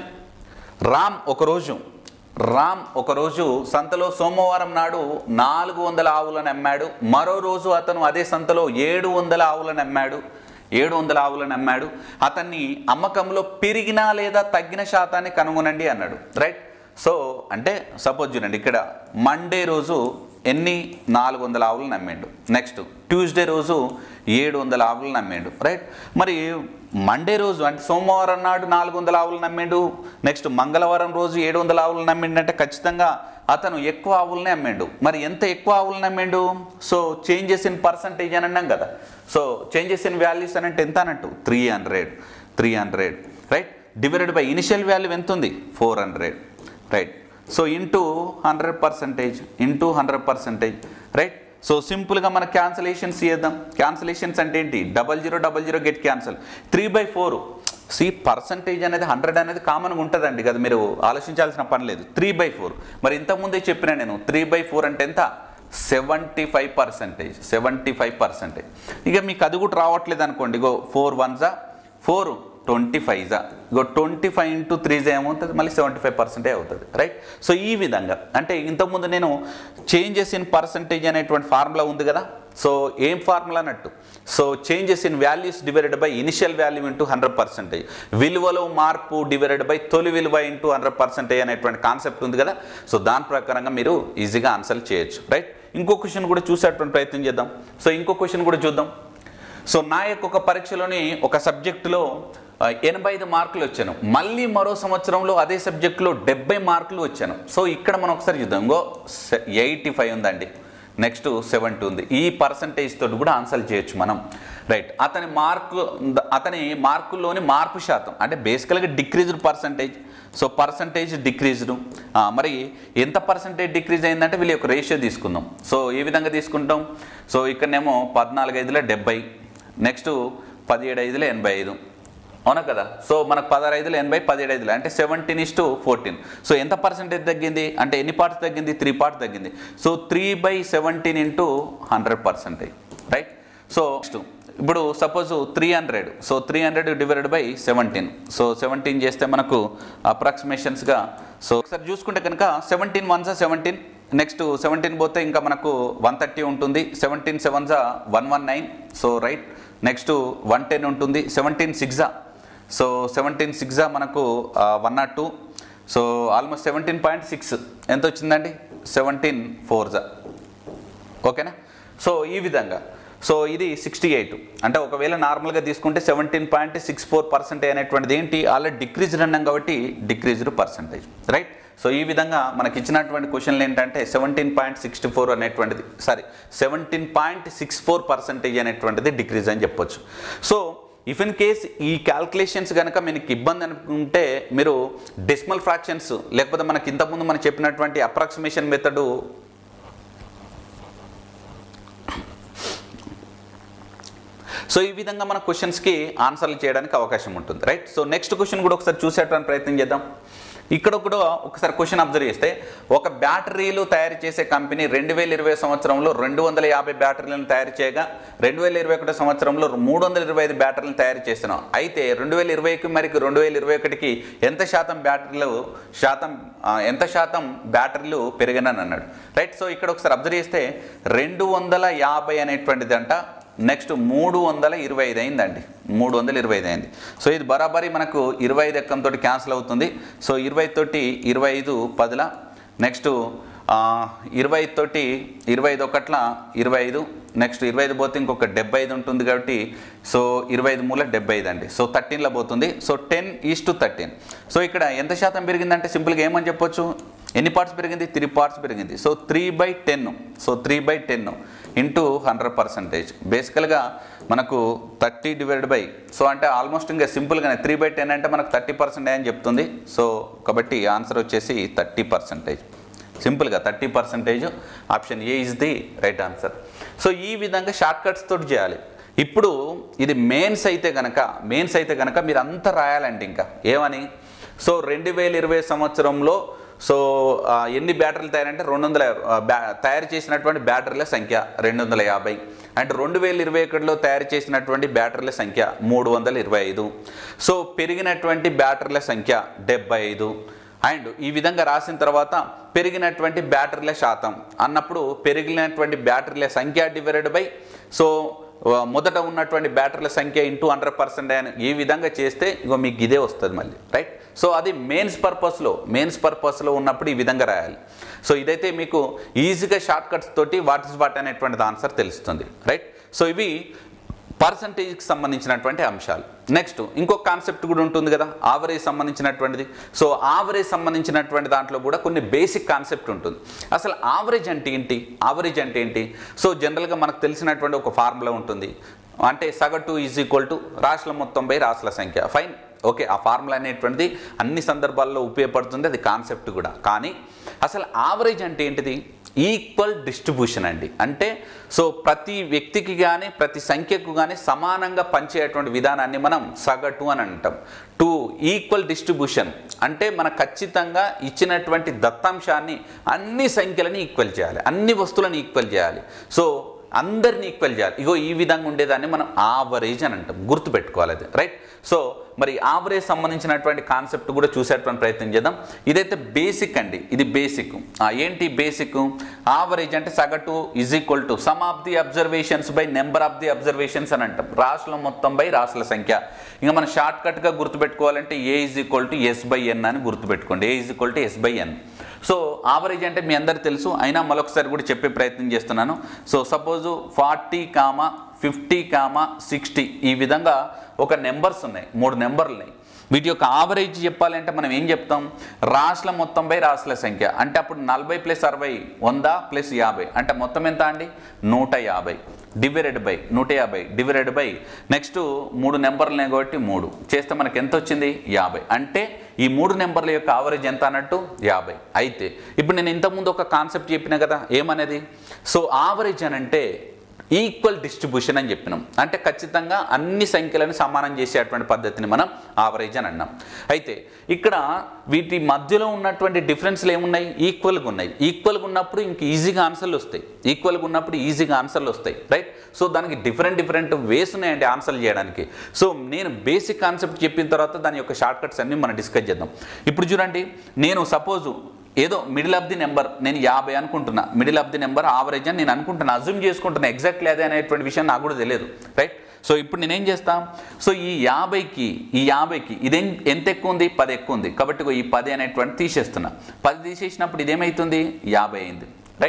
Ram ఒకరోజు రామ్ ఒకరోజు సంతలో సోమవారం నాడు నాలుగు వందల ఆవులను అమ్మాడు మరో రోజు అతను అదే సంతలో ఏడు వందల ఆవులను అమ్మాడు ఏడు వందల ఆవులను అమ్మాడు అతన్ని అమ్మకంలో పెరిగిన లేదా తగ్గిన శాతాన్ని కనుగొనండి అన్నాడు రైట్ సో అంటే సపోజ్ చూడండి ఇక్కడ మండే రోజు ఎన్ని నాలుగు వందల ఆవులను అమ్మాడు నెక్స్ట్ ట్యూస్డే రోజు ఏడు వందల ఆవులను అమ్మాడు రైట్ మరి మండే రోజు అంటే సోమవారం నాడు నాలుగు వందల ఆవులను అమ్మాడు నెక్స్ట్ మంగళవారం రోజు ఏడు వందల ఆవులను అమ్మిండు అంటే ఖచ్చితంగా అతను ఎక్కువ ఆవులనే అమ్మాడు మరి ఎంత ఎక్కువ ఆవులను అమ్మాడు సో చేంజెస్ ఇన్ పర్సంటేజ్ అని అన్నాం కదా సో చేంజెస్ ఇన్ వాల్యూస్ అని అంటే ఎంత అన్నట్టు three hundred three hundred right divided by initial value ఎంత ఉంది four hundred right so into hundred percentage into hundred percentage right so సింపుల్గా మన క్యాన్సలేషన్స్ చేద్దాం క్యాన్సలేషన్స్ అంటే ఏంటి double zero double zero get cancel three by four సి percentage అనేది hundred అనేది కామన్గా ఉంటుందండి కదా మీరు ఆలోచించాల్సిన పని లేదు త్రీ బై ఫోర్ మరి ఇంతకుముందే చెప్పిన నేను త్రీ బై ఫోర్ అంటే ఎంత seventy five percentage seventy five percentage ఇక మీకు అది కూడా రావట్లేదు అనుకోండి ఇగో four ones are four twenty five జా ఇగో ట్వంటీ ఫైవ్ ఇంటూ త్రీ జా ఏమవుతుంది మళ్ళీ సెవెంటీ ఫైవ్ పర్సెంటే అవుతుంది రైట్ సో ఈ విధంగా అంటే ఇంతకుముందు నేను చేంజెస్ ఇన్ పర్సంటేజ్ అనేటువంటి ఫార్ములా ఉంది కదా సో ఏం ఫార్ములా అన్నట్టు so changes in values divided by initial value into hundred percentage విలువలో మార్పు డివైడెడ్ బై తొలి విలువ ఇంటూ హండ్రెడ్ పర్సెంటేజ్ అనేటువంటి కాన్సెప్ట్ ఉంది కదా సో దాని ప్రకారంగా మీరు ఈజీగా ఆన్సర్ చేయొచ్చు రైట్ ఇంకో క్వశ్చన్ కూడా చూసేటువంటి ప్రయత్నం చేద్దాం సో ఇంకో క్వశ్చన్ కూడా చూద్దాం సో నా యొక్క ఒక పరీక్షలోని ఒక సబ్జెక్టులో ఆ, ఎనభై ఐదు మార్కులు వచ్చాను మళ్ళీ మరో సంవత్సరంలో అదే సబ్జెక్టులో డెబ్బై మార్కులు వచ్చాను సో ఇక్కడ మనం ఒకసారి చూద్దాం ఇంకో ఎయిటీ ఫైవ్ ఉందండి నెక్స్ట్ సెవెంటీ ఉంది ఈ పర్సంటేజ్ తోటి కూడా ఆన్సర్ చేయొచ్చు మనం రైట్ అతని మార్కు అతని మార్కుల్లోని మార్పు శాతం అంటే బేసికల్గా decreased percentage so percentage decreased మరి ఎంత పర్సంటేజ్ డిక్రీజ్ అయిందంటే వీళ్ళ యొక్క రేషియో తీసుకుందాం సో ఏ విధంగా తీసుకుంటాం సో ఇక్కడనేమో పద్నాలుగు ఐదులో డెబ్బై నెక్స్ట్ పదిహేడు ఐదులో ఎనభై ఐదు అవునా కదా సో మనకు పదహారు ఐదులు ఎనభై పదిహేడు ఐదులు అంటే seventeen is to fourteen so ఎంత పర్సెంటేజ్ తగ్గింది అంటే ఎన్ని పార్ట్స్ తగ్గింది త్రీ పార్ట్స్ తగ్గింది so three by seventeen into hundred percentage right so next ఇప్పుడు suppose three hundred so three hundred divided by seventeen so seventeen చేస్తే మనకు అప్రాక్సిమేషన్స్గా సో ఒకసారి చూసుకుంటే కనుక సెవెంటీన్ వన్ జా సెవెంటీన్ నెక్స్ట్ సెవెంటీన్ పోతే ఇంకా మనకు వన్ థర్టీ ఉంటుంది సెవెంటీన్ సెవెన్ జా one one nine so right next one ten ఉంటుంది సెవెంటీన్ సిక్స్ జా సో సెవెంటీన్ సిక్స్ జా మనకు one nought two so almost seventeen point six ఎంత వచ్చిందండి సెవెంటీన్ ఫోర్ జా ఓకేనా సో ఈ విధంగా సో ఇది సిక్స్టీ ఎయిట్ అంటే ఒకవేళ నార్మల్గా తీసుకుంటే seventeen point six four percentage అనేటువంటిది ఏంటి ఆల్రెడీ డిక్రీజ్డ్ అన్నాం కాబట్టి డిక్రీజ్డ్ పర్సెంటేజ్ రైట్ సో ఈ విధంగా మనకి ఇచ్చినటువంటి క్వశ్చన్లు ఏంటంటే సెవెంటీన్ పాయింట్ సిక్స్టీ ఫోర్ అనేటువంటిది sorry seventeen point six four percentage అనేటువంటిది డిక్రీజ్ అని చెప్పొచ్చు సో ఇఫ్ ఇన్ కేస్ ఈ క్యాల్కులేషన్స్ కనుక మీకు ఇబ్బంది అనుకుంటే మీరు డెసిమల్ ఫ్రాక్షన్స్ లేకపోతే మనకి ఇంతకుముందు మనం చెప్పినటువంటి అప్రాక్సిమేషన్ మెథడ్ సో ఈ విధంగా మన క్వశ్చన్స్కి ఆన్సర్లు చేయడానికి అవకాశం ఉంటుంది రైట్ సో నెక్స్ట్ క్వశ్చన్ కూడా ఒకసారి చూసేటువంటి ప్రయత్నం చేద్దాం ఇక్కడ కూడా ఒకసారి క్వశ్చన్ అబ్జర్వ్ చేస్తే ఒక బ్యాటరీలు తయారు చేసే కంపెనీ రెండు వేల ఇరవై సంవత్సరంలో రెండు వందల యాభై బ్యాటరీలను తయారు చేయగా రెండు వేల ఇరవై ఒకటి సంవత్సరంలో మూడు వందల ఇరవై ఐదు బ్యాటరీలను తయారు చేస్తున్నాం అయితే రెండు వేల ఇరవైకి మరికి రెండు వేల ఇరవై ఒకటికి ఎంత శాతం బ్యాటరీలు శాతం ఆ, ఎంత శాతం బ్యాటరీలు పెరిగినని అన్నాడు రైట్ సో ఇక్కడ ఒకసారి అబ్జర్వ్ చేస్తే రెండు వందల యాభై అనేటువంటిది అంట నెక్స్ట్ మూడు వందల ఇరవై ఐదు అయిందండి మూడు వందల ఇరవై ఐదు అయింది సో ఇది బరాబరి మనకు ఇరవై ఐదు ఎక్కంతో క్యాన్సిల్ అవుతుంది సో ఇరవై తోటి ఇరవై ఐదు పదుల నెక్స్ట్ ఇరవై ఐదు తోటి ఇరవై ఐదు ఒకట్ల ఇరవై ఐదు నెక్స్ట్ ఇరవై ఐదు పోతే ఇంకొక డెబ్బై ఐదు ఉంటుంది కాబట్టి సో ఇరవై ఐదు మూల డెబ్బై ఐదు అండి సో థర్టీన్లో పోతుంది so ten is to thirteen so ఇక్కడ ఎంత శాతం పెరిగిందంటే సింపుల్గా ఏమని చెప్పొచ్చు ఎన్ని పార్ట్స్ పెరిగింది త్రీ పార్ట్స్ పెరిగింది so three by ten so three by ten into hundred percentage బేసికల్గా మనకు థర్టీ డివైడ్ బై సో అంటే ఆల్మోస్ట్ ఇంకా సింపుల్గానే త్రీ బై టెన్ అంటే మనకు థర్టీ పర్సెంటేజ్ అని చెప్తుంది సో కాబట్టి ఆన్సర్ వచ్చేసి థర్టీ పర్సెంటేజ్ సింపుల్గా thirty percentage option A is the right answer so ఈ విధంగా షార్ట్ కట్స్ తోటి చేయాలి ఇప్పుడు ఇది మెయిన్స్ అయితే కనుక మెయిన్స్ అయితే కనుక మీరు అంతా రాయాలండి ఇంకా ఏమని సో రెండు వేల ఇరవై సంవత్సరంలో సో ఆ, ఎన్ని బ్యాటరీలు తయారంటే రెండు వందల ఆ, బ్యా- తయారు చేసినటువంటి బ్యాటరీల సంఖ్య రెండు వందల యాభై అండ్ రెండు వేల ఇరవై ఒకటిలో తయారు చేసినటువంటి బ్యాటరీల సంఖ్య మూడు వందల ఇరవై ఐదు సో పెరిగినటువంటి బ్యాటరీల సంఖ్య డెబ్బై ఐదు అండ్ ఈ విధంగా రాసిన తర్వాత పెరిగినటువంటి బ్యాటరీల శాతం అన్నప్పుడు పెరిగినటువంటి బ్యాటరీల సంఖ్య డివైడెడ్ బై సో ఆ, మొదట ఉన్నటువంటి బ్యాటరీల సంఖ్య ఇంటూ హండ్రెడ్ పర్సెంట్ అని ఈ విధంగా చేస్తే ఇగో మీకు ఇదే వస్తుంది మళ్ళీ రైట్ సో అది మెయిన్స్ పర్పస్లో మెయిన్స్ పర్పస్లో ఉన్నప్పుడు ఈ విధంగా రాయాలి సో ఇదైతే మీకు ఈజీగా షార్ట్ కట్స్ తోటి వాట్ ఇస్ వాట్ అనేటువంటిది ఆన్సర్ తెలుస్తుంది రైట్ సో ఇవి పర్సంటేజ్కి సంబంధించినటువంటి అంశాలు నెక్స్ట్ ఇంకొక కాన్సెప్ట్ కూడా ఉంటుంది కదా ఆవరేజ్ సంబంధించినటువంటిది సో ఆవరేజ్ సంబంధించినటువంటి దాంట్లో కూడా కొన్ని బేసిక్ కాన్సెప్ట్ ఉంటుంది అసలు ఆవరేజ్ అంటే ఏంటి ఆవరేజ్ అంటే ఏంటి సో జనరల్గా మనకు తెలిసినటువంటి ఒక ఫార్ములా ఉంటుంది అంటే సగటు ఈజ్ ఈక్వల్ టు రాశుల మొత్తం బై రాశుల సంఖ్య ఫైన్ ఓకే ఆ ఫార్ములా అనేటువంటిది అన్ని సందర్భాల్లో ఉపయోగపడుతుంది అది కాన్సెప్ట్ కూడా కానీ అసలు ఆవరేజ్ అంటే ఏంటిది ఈక్వల్ డిస్ట్రిబ్యూషన్ అండి అంటే సో ప్రతి వ్యక్తికి కానీ ప్రతి సంఖ్యకు కానీ సమానంగా పంచేటువంటి విధానాన్ని మనం సగటు అని అంటాం టు ఈక్వల్ డిస్ట్రిబ్యూషన్ అంటే మన ఖచ్చితంగా ఇచ్చినటువంటి దత్తాంశాన్ని అన్ని సంఖ్యలని ఈక్వల్ చేయాలి అన్ని వస్తువులను ఈక్వల్ చేయాలి సో అందరిని ఈక్వల్ చేయాలి ఇగో ఈ విధంగా ఉండేదాన్ని మనం ఆవరేజ్ అని అంటాం గుర్తుపెట్టుకోవాలి అది రైట్ సో మరి ఆవరేజ్ సంబంధించినటువంటి కాన్సెప్ట్ కూడా చూసేటువంటి ప్రయత్నం చేద్దాం ఇదైతే బేసిక్ అండి ఇది బేసిక్ ఏంటి బేసిక్ ఆవరేజ్ అంటే సగటు is equal to sum of the observations by number of the observations అని అంటాం రాసుల మొత్తం బై రాసుల సంఖ్య ఇంకా మనం షార్ట్ కట్గా గుర్తుపెట్టుకోవాలంటే A is equal to S by N అని గుర్తుపెట్టుకోండి A is equal to S by N so average అంటే మీ అందరికి తెలుసు అయినా మరొకసారి కూడా చెప్పే ప్రయత్నం చేస్తున్నాను so suppose forty comma fifty comma sixty ఈ విధంగా ఒక నెంబర్స్ ఉన్నాయి మూడు నెంబర్లు ఉన్నాయి వీటి యొక్క ఆవరేజ్ చెప్పాలంటే మనం ఏం చెప్తాం రాసుల మొత్తం బై రాసుల సంఖ్య అంటే అప్పుడు నలభై ప్లస్ అరవై వంద ప్లస్ యాభై అంటే మొత్తం ఎంత అండి నూట యాభై డివైడెడ్ బై నూట యాభై డివైడెడ్ బై నెక్స్ట్ మూడు నెంబర్లు ఉన్నాయి కాబట్టి మూడు చేస్తే మనకి ఎంత వచ్చింది యాభై అంటే ఈ మూడు నెంబర్ల యొక్క ఆవరేజ్ ఎంత అన్నట్టు యాభై అయితే ఇప్పుడు నేను ఇంతకుముందు ఒక కాన్సెప్ట్ చెప్పిన కదా ఏమనేది సో ఆవరేజ్ అని అంటే ఈక్వల్ డిస్ట్రిబ్యూషన్ అని చెప్పినాం అంటే ఖచ్చితంగా అన్ని సంఖ్యలను సమానం చేసేటువంటి పద్ధతిని మనం ఆవరేజ్ అని అన్నాం అయితే ఇక్కడ వీటి మధ్యలో ఉన్నటువంటి డిఫరెన్స్లు ఏమున్నాయి ఈక్వల్గా ఉన్నాయి ఈక్వల్గా ఉన్నప్పుడు ఇంక ఈజీగా ఆన్సర్లు వస్తాయి ఈక్వల్గా ఉన్నప్పుడు ఈజీగా ఆన్సర్లు వస్తాయి రైట్ సో దానికి డిఫరెంట్ డిఫరెంట్ వేస్ ఉన్నాయండి ఆన్సర్లు చేయడానికి సో నేను బేసిక్ కాన్సెప్ట్ చెప్పిన తర్వాత దాని యొక్క షార్ట్ కట్స్ అన్ని మనం డిస్కస్ చేద్దాం ఇప్పుడు చూడండి నేను సపోజు ఏదో మిడిల్ ఆఫ్ ది నెంబర్ నేను యాభై అనుకుంటున్నా middle of the number average అని నేను అనుకుంటున్నా అజ్యూమ్ చేసుకుంటున్నా ఎగ్జాక్ట్లీ అదే అనేటువంటి విషయం నాకు కూడా తెలియదు రైట్ సో ఇప్పుడు నేనేం చేస్తాం సో ఈ యాభైకి ఈ యాభైకి ఇదేం ఎంత ఎక్కువ ఉంది పది ఎక్కువ ఉంది కాబట్టి ఇగో ఈ పది అనేటువంటి తీసేస్తున్నా పది తీసేసినప్పుడు ఇదేమవుతుంది యాభై అయింది రైట్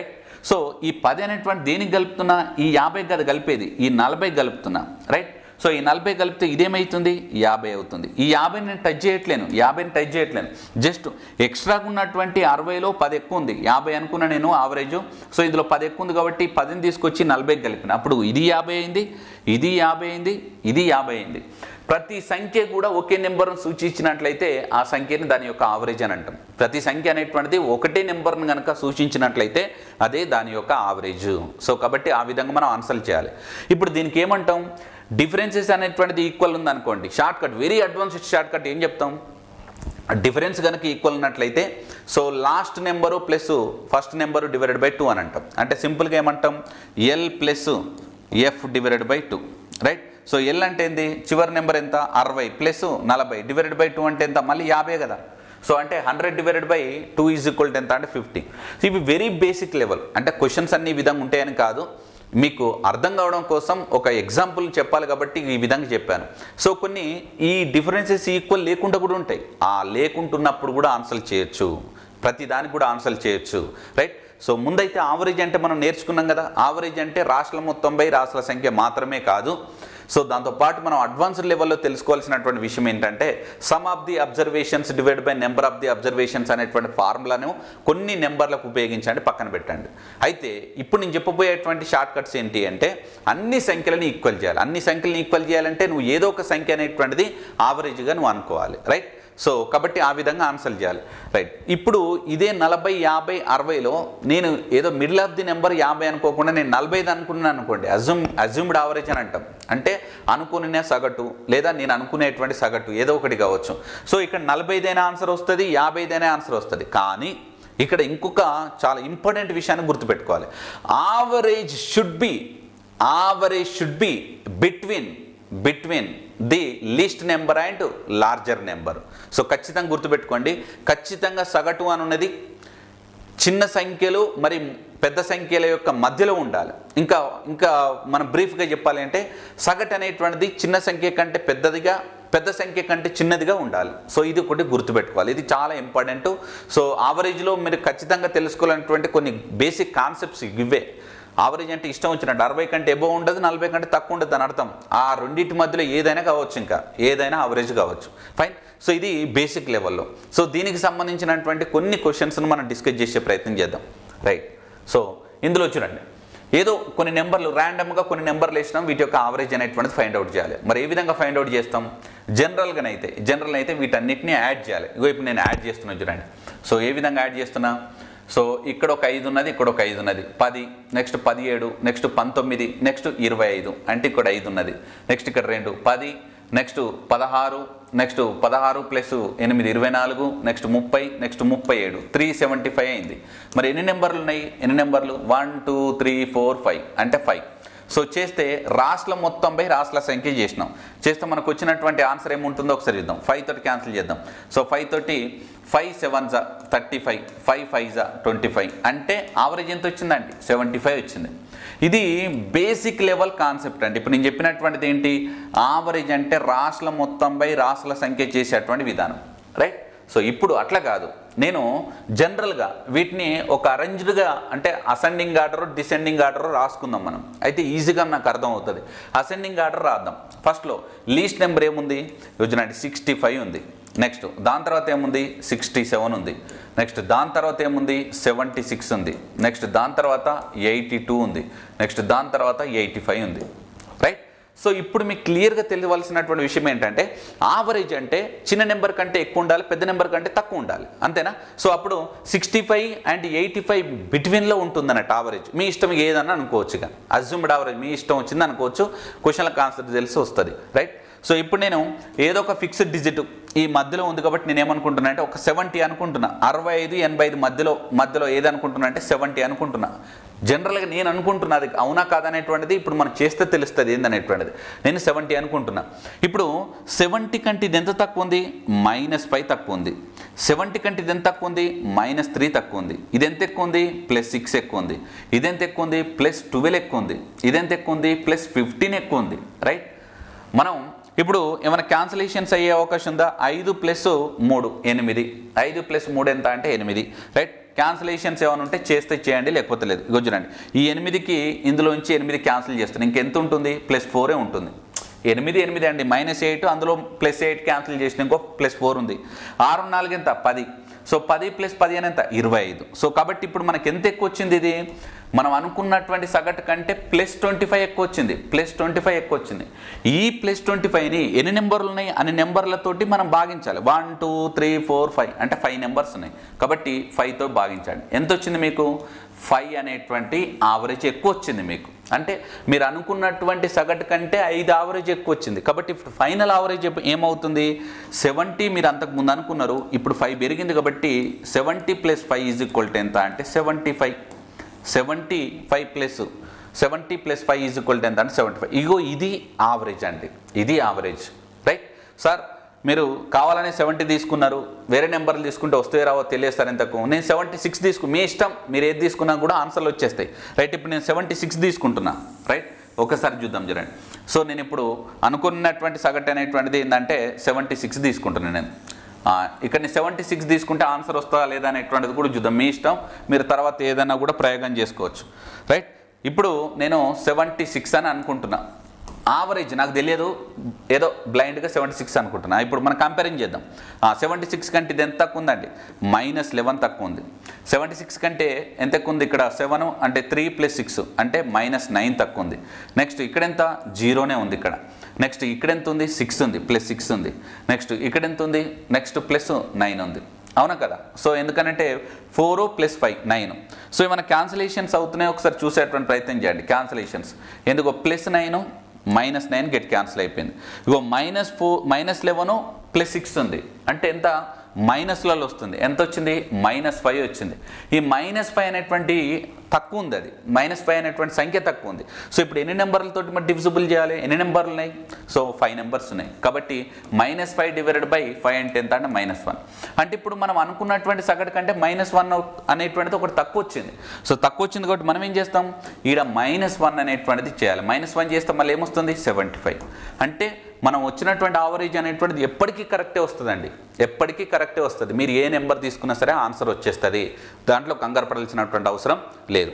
సో ఈ పది అనేటువంటి దేనికి కలుపుతున్నా ఈ యాభై కదా కలిపేది ఈ నలభై కలుపుతున్నా రైట్ సో ఈ నలభై కలిపితే ఇదేమవుతుంది యాభై అవుతుంది ఈ యాభైని నేను టచ్ చేయట్లేను యాభైని టచ్ చేయట్లేను జస్ట్ ఎక్స్ట్రాగా ఉన్నటువంటి అరవైలో పది ఎక్కువ ఉంది యాభై అనుకున్నా నేను ఆవరేజ్ సో ఇందులో పది ఎక్కువ ఉంది కాబట్టి పదిని తీసుకొచ్చి నలభైకి కలిపిన అప్పుడు ఇది యాభై అయింది ఇది యాభై అయింది ఇది యాభై అయింది ప్రతి సంఖ్య కూడా ఒకే నెంబర్ను సూచించినట్లయితే ఆ సంఖ్యని దాని యొక్క ఆవరేజ్ అని అంటాం ప్రతి సంఖ్య అనేటువంటిది ఒకటే నెంబర్ను కనుక సూచించినట్లయితే అదే దాని యొక్క ఆవరేజ్ సో కాబట్టి ఆ విధంగా మనం ఆన్సర్ చేయాలి ఇప్పుడు దీనికి ఏమంటాం డిఫరెన్సెస్ అనేటువంటిది ఈక్వల్ ఉందనుకోండి short cut very advanced short cut ఏం చెప్తాం డిఫరెన్స్ కనుక ఈక్వల్ ఉన్నట్లయితే so last number plus first number divided by two అని అంటాం అంటే సింపుల్గా ఏమంటాం L plus F divided by two right so L అంటే ఏంది చివరి నెంబర్ ఎంత అరవై ప్లస్ నలభై డివైడెడ్ బై టూ అంటే ఎంత మళ్ళీ యాభై కదా సో అంటే hundred divided by two is equal to ఎంత అంటే ఫిఫ్టీ ఇవి వెరీ బేసిక్ లెవెల్ అంటే క్వశ్చన్స్ అన్ని ఈ విధంగా ఉంటాయని కాదు మీకు అర్థం కావడం కోసం ఒక ఎగ్జాంపుల్ చెప్పాలి కాబట్టి ఈ విధంగా చెప్పాను సో కొన్ని ఈ డిఫరెన్సెస్ ఈక్వల్ లేకుండా కూడా ఉంటాయి ఆ లేకుంటున్నప్పుడు కూడా ఆన్సర్ చేయొచ్చు ప్రతి దానికి కూడా ఆన్సర్ చేయొచ్చు రైట్ సో ముందైతే ఆవరేజ్ అంటే మనం నేర్చుకున్నాం కదా ఆవరేజ్ అంటే రాష్ట్రాల మొత్తం బై రాష్ట్రాల సంఖ్య మాత్రమే కాదు సో దాంతోపాటు మనం అడ్వాన్స్డ్ లెవెల్లో తెలుసుకోవాల్సినటువంటి విషయం ఏంటంటే sum of the observations divide by number of the observations అనేటువంటి ఫార్ములాను కొన్ని నెంబర్లకు ఉపయోగించండి పక్కన పెట్టండి అయితే ఇప్పుడు నేను చెప్పబోయేటువంటి షార్ట్ కట్స్ ఏంటి అంటే అన్ని సంఖ్యలను ఈక్వల్ చేయాలి అన్ని సంఖ్యలను ఈక్వల్ చేయాలంటే నువ్వు ఏదో ఒక సంఖ్య అనేటువంటిది ఆవరేజ్గా నువ్వు అనుకోవాలి రైట్ సో కాబట్టి ఆ విధంగా ఆన్సర్ చేయాలి రైట్ ఇప్పుడు ఇదే నలభై యాభై అరవైలో నేను ఏదో మిడిల్ ఆఫ్ ది నెంబర్ యాభై అనుకోకుండా నేను నలభై ఐదు అనుకున్నాను అనుకోండి అజ్యూమ్ అజ్యూమ్డ్ ఆవరేజ్ అని అంటాం అంటే అనుకునే సగటు లేదా నేను అనుకునేటువంటి సగటు ఏదో ఒకటి కావచ్చు సో ఇక్కడ నలభై ఐదైనా ఆన్సర్ వస్తుంది యాభై ఐదైనా ఆన్సర్ వస్తుంది కానీ ఇక్కడ ఇంకొక చాలా ఇంపార్టెంట్ విషయాన్ని గుర్తుపెట్టుకోవాలి average should be average should be between between the least number and larger number so ఖచ్చితంగా గుర్తుపెట్టుకోండి ఖచ్చితంగా సగటు అని ఉన్నది చిన్న సంఖ్యలు మరి పెద్ద సంఖ్యల యొక్క మధ్యలో ఉండాలి ఇంకా ఇంకా మనం బ్రీఫ్గా చెప్పాలి అంటే సగటు అనేటువంటిది చిన్న సంఖ్య కంటే పెద్దదిగా పెద్ద సంఖ్య కంటే చిన్నదిగా ఉండాలి సో ఇది ఒకటి గుర్తుపెట్టుకోవాలి ఇది చాలా ఇంపార్టెంట్ సో ఆవరేజ్లో మీరు ఖచ్చితంగా తెలుసుకోవాలనేటువంటి కొన్ని బేసిక్ కాన్సెప్ట్స్ ఇవే ఆవరేజ్ అంటే ఇష్టం వచ్చినట్టు అరవై కంటే ఎబో ఉండదు నలభై కంటే తక్కువ ఉండదు అని అర్థం ఆ రెండింటి మధ్యలో ఏదైనా కావచ్చు ఇంకా ఏదైనా ఆవరేజ్ కావచ్చు ఫైన్ సో ఇది బేసిక్ లెవెల్లో సో దీనికి సంబంధించినటువంటి కొన్ని క్వశ్చన్స్ను మనం డిస్కస్ చేసే ప్రయత్నం చేద్దాం రైట్ సో ఇందులో చూడండి ఏదో కొన్ని నెంబర్లు ర్యాండమ్గా కొన్ని నెంబర్లు వేసినాం వీటి యొక్క ఆవరేజ్ అనేటువంటిది ఫైండ్ అవుట్ చేయాలి మరి ఏ విధంగా ఫైండ్ అవుట్ చేస్తాం జనరల్గానైతే జనరల్ అయితే వీటన్నిటిని యాడ్ చేయాలి ఇగో ఇప్పుడు నేను యాడ్ చేస్తున్నాను చూడండి సో ఏ విధంగా యాడ్ చేస్తున్నా సో ఇక్కడ ఒక ఐదు ఉన్నది ఇక్కడ ఒక ఐదు ఉన్నది పది నెక్స్ట్ పదిహేడు నెక్స్ట్ పంతొమ్మిది నెక్స్ట్ ఇరవై ఐదు అంటే ఇక్కడ ఐదు ఉన్నది నెక్స్ట్ ఇక్కడ రెండు పది నెక్స్ట్ పదహారు నెక్స్ట్ పదహారు ప్లస్ ఎనిమిది ఇరవై నాలుగు నెక్స్ట్ ముప్పై నెక్స్ట్ ముప్పై ఏడు త్రీ సెవెంటీ ఫైవ్ అయింది మరి ఎన్ని నెంబర్లు ఉన్నాయి ఎన్ని నెంబర్లు one two three four five అంటే ఫైవ్ సో చేస్తే రాష్ట్రం మొత్తం పై రాష్ట్ర సంఖ్య చేసినాం చేస్తే మనకు వచ్చినటువంటి ఆన్సర్ ఏముంటుందో ఒకసారి చూద్దాం ఫైవ్ తోటి క్యాన్సిల్ చేద్దాం సో ఫైవ్ తోటి ఫైవ్ సెవెన్ జా థర్టీ ఫైవ్ ఫైవ్ ఫైవ్ జా ట్వంటీ ఫైవ్ అంటే ఆవరేజ్ ఎంత వచ్చిందండి సెవెంటీ ఫైవ్ వచ్చింది ఇది బేసిక్ లెవెల్ కాన్సెప్ట్ అండి ఇప్పుడు నేను చెప్పినటువంటిది ఏంటి ఆవరేజ్ అంటే రాష్ట్ర మొత్తం పై రాష్ట్రాల సంఖ్య చేసేటువంటి విధానం రైట్ సో ఇప్పుడు అట్లా కాదు నేను జనరల్గా వీటిని ఒక అరేంజ్డ్గా అంటే అసెండింగ్ ఆర్డర్ డిసెండింగ్ ఆర్డర్ రాసుకుందాం మనం అయితే ఈజీగా నాకు అర్థం అవుతుంది అసెండింగ్ ఆర్డర్ రాద్దాం ఫస్ట్లో లీస్ట్ నెంబర్ ఏముంది చూడండి సిక్స్టీ ఫైవ్ ఉంది నెక్స్ట్ దాని తర్వాత ఏముంది సిక్స్టీ సెవెన్ ఉంది నెక్స్ట్ దాని తర్వాత ఏముంది సెవెంటీ సిక్స్ ఉంది నెక్స్ట్ దాని తర్వాత ఎయిటీ టూ ఉంది నెక్స్ట్ దాని తర్వాత ఎయిటీ ఫైవ్ ఉంది రైట్ సో ఇప్పుడు మీకు క్లియర్గా తెలియవలసినటువంటి విషయం ఏంటంటే ఆవరేజ్ అంటే చిన్న నెంబర్ కంటే ఎక్కువ ఉండాలి పెద్ద నెంబర్ కంటే తక్కువ ఉండాలి అంతేనా సో అప్పుడు sixty five and eighty five బిట్వీన్లో ఉంటుందన్నట్టు ఆవరేజ్ మీ ఇష్టం ఏదన్నా అనుకోవచ్చు ఇక అజ్యూమ్డ్ ఆవరేజ్ మీ ఇష్టం వచ్చింది అనుకోవచ్చు క్వశ్చన్లకు ఆన్సర్ తెలిసి వస్తుంది రైట్ సో ఇప్పుడు నేను ఏదో ఒక ఫిక్స్డ్ డిజిట్ ఈ మధ్యలో ఉంది కాబట్టి నేను ఏమనుకుంటున్నా అంటే ఒక సెవెంటీ అనుకుంటున్నా అరవై ఐదు ఎనభై ఐదు మధ్యలో మధ్యలో ఏది అనుకుంటున్నా అంటే సెవెంటీ అనుకుంటున్నా జనరల్గా నేను అనుకుంటున్నా అది అవునా కాదనేటువంటిది ఇప్పుడు మనం చేస్తే తెలుస్తుంది ఏందనేటువంటిది నేను సెవెంటీ అనుకుంటున్నా ఇప్పుడు సెవెంటీ కంటే ఇది ఎంత తక్కువ ఉంది మైనస్ ఫైవ్ తక్కువ ఉంది సెవెంటీ కంటే ఇది ఎంత తక్కువ ఉంది మైనస్ త్రీ తక్కువ ఉంది ఇది ఎంత ఎక్కువ ఉంది ప్లస్ సిక్స్ ఎక్కువ ఉంది ఇది ఎంత ఎక్కువ ఉంది ప్లస్ ట్వెల్వ్ ఎక్కువ ఉంది ఇది ఎంత ఎక్కువ ఉంది ప్లస్ ఫిఫ్టీన్ ఎక్కువ ఉంది రైట్ మనం ఇప్పుడు ఏమైనా క్యాన్సలేషన్స్ అయ్యే అవకాశం ఉందా ఐదు ప్లస్ మూడు ఎనిమిది ఐదు ప్లస్ మూడు ఎంత అంటే ఎనిమిది రైట్ క్యాన్సిలేషన్స్ ఏమైనా ఉంటే చేస్తే చేయండి లేకపోతే లేదు ఇగో చూడండి ఈ ఎనిమిదికి ఇందులోంచి ఎనిమిది క్యాన్సిల్ చేస్తాను ఇంకెంత ఉంటుంది ప్లస్ ఫోరే ఉంటుంది ఎనిమిది ఎనిమిది అండి మైనస్ ఎయిట్ అందులో ప్లస్ ఎయిట్ క్యాన్సిల్ చేసిన ఇంకో ప్లస్ ఫోర్ ఉంది ఆరు నాలుగు ఎంత పది సో పది ప్లస్ పదిహేను ఎంత ఇరవై ఐదు సో కాబట్టి ఇప్పుడు మనకి ఎంత ఎక్కువ వచ్చింది ఇది మనం అనుకున్నటువంటి సగటు కంటే ప్లస్ ట్వంటీ ఫైవ్ ఎక్కువ వచ్చింది ప్లస్ ట్వంటీ ఫైవ్ ఎక్కువ వచ్చింది ఈ ప్లస్ ట్వంటీ ఫైవ్ని ఎన్ని నెంబర్లు ఉన్నాయి అన్ని నెంబర్లతోటి మనం భాగించాలి one two three four five అంటే ఫైవ్ నెంబర్స్ ఉన్నాయి కాబట్టి ఫైవ్తో భాగించండి ఎంత వచ్చింది మీకు ఫైవ్ అనేటువంటి ఆవరేజ్ ఎక్కువ వచ్చింది మీకు అంటే మీరు అనుకున్నటువంటి సగటు కంటే ఐదు ఆవరేజ్ ఎక్కువ వచ్చింది కాబట్టి ఇప్పుడు ఫైనల్ ఆవరేజ్ ఏమవుతుంది సెవెంటీ మీరు అంతకు ముందు అనుకున్నారు ఇప్పుడు ఫైవ్ పెరిగింది కాబట్టి seventy plus five is equal to ఎంత అంటే seventy five seventy five plus seventy plus five is equal to ఎంత అంటే సెవెంటీ ఫైవ్ ఇగో ఇది ఆవరేజ్ అండి ఇది ఆవరేజ్ రైట్ సార్ మీరు కావాలనే సెవెంటీ తీసుకున్నారు వేరే నెంబర్లు తీసుకుంటే వస్తే రావో తెలియస్తారు ఎంతకు నేను సెవెంటీ సిక్స్ తీసుకు మీ ఇష్టం మీరు ఏది తీసుకున్నా కూడా ఆన్సర్లు వచ్చేస్తాయి రైట్ ఇప్పుడు నేను సెవెంటీ సిక్స్ తీసుకుంటున్నా రైట్ ఒకసారి చూద్దాం చూడండి సో నేను ఇప్పుడు అనుకున్నటువంటి సగటు అనేటువంటిది ఏంటంటే సెవెంటీ సిక్స్ తీసుకుంటున్నాను నేను ఆ, ఇక్కడ నేను సెవెంటీ సిక్స్ తీసుకుంటే ఆన్సర్ వస్తుందా లేదా అనేటువంటిది కూడా చూద్దాం మీ ఇష్టం మీరు తర్వాత ఏదైనా కూడా ప్రయోగం చేసుకోవచ్చు రైట్ ఇప్పుడు నేను సెవెంటీ సిక్స్ అని అనుకుంటున్నా ఆవరేజ్ నాకు తెలియదు ఏదో బ్లైండ్గా సెవెంటీ సిక్స్ అనుకుంటున్నా ఇప్పుడు మనం కంపేరింగ్ చేద్దాం సెవెంటీ సిక్స్ కంటే ఇది ఎంత తక్కువ ఉందండి మైనస్ లెవెన్ తక్కువ ఉంది సెవెంటీ సిక్స్ కంటే ఎంత ఎక్కువ ఉంది ఇక్కడ సెవెన్ అంటే త్రీ ప్లస్ సిక్స్ అంటే మైనస్ నైన్ తక్కువ ఉంది నెక్స్ట్ ఇక్కడ ఎంత జీరోనే ఉంది ఇక్కడ నెక్స్ట్ ఇక్కడ ఎంత ఉంది సిక్స్ ఉంది ప్లస్ సిక్స్ ఉంది నెక్స్ట్ ఇక్కడ ఎంత ఉంది నెక్స్ట్ ప్లస్ నైన్ ఉంది అవునా కదా సో ఎందుకనంటే four plus five nine so ఏమైనా క్యాన్సిలేషన్స్ అవుతున్నాయో ఒకసారి చూసేటువంటి ప్రయత్నం చేయండి క్యాన్సిలేషన్స్ ఎందుకో plus nine minus nine get cancel అయిపోయింది ఇగో minus four minus eleven plus six ఉంది అంటే ఎంత మైనస్లలో వస్తుంది ఎంత వచ్చింది మైనస్ ఫైవ్ వచ్చింది ఈ మైనస్ ఫైవ్ అనేటువంటి తక్కువ ఉంది అది మైనస్ ఫైవ్ అనేటువంటి సంఖ్య తక్కువ ఉంది సో ఇప్పుడు ఎన్ని నెంబర్లతోటి మరి డివిజిబుల్ చేయాలి ఎన్ని నెంబర్లు ఉన్నాయి సో ఫైవ్ నెంబర్స్ ఉన్నాయి కాబట్టి minus five divided by five అంటే ఎంత అంటే మైనస్ వన్ అంటే ఇప్పుడు మనం అనుకున్నటువంటి సగటు కంటే మైనస్ వన్ అనేటువంటిది ఒకటి తక్కువ వచ్చింది సో తక్కువ వచ్చింది కాబట్టి మనం ఏం చేస్తాం ఈడ మైనస్ వన్ అనేటువంటిది చేయాలి మైనస్ వన్ చేస్తే మళ్ళీ ఏమొస్తుంది సెవెంటీ ఫైవ్ అంటే మనం వచ్చినటువంటి ఆవరేజ్ అనేటువంటిది ఎప్పటికీ కరెక్టే వస్తుందండి ఎప్పటికీ కరెక్టే వస్తుంది మీరు ఏ నెంబర్ తీసుకున్నా సరే ఆన్సర్ వచ్చేస్తుంది దాంట్లో కంగారు పడాల్సినటువంటి అవసరం లేదు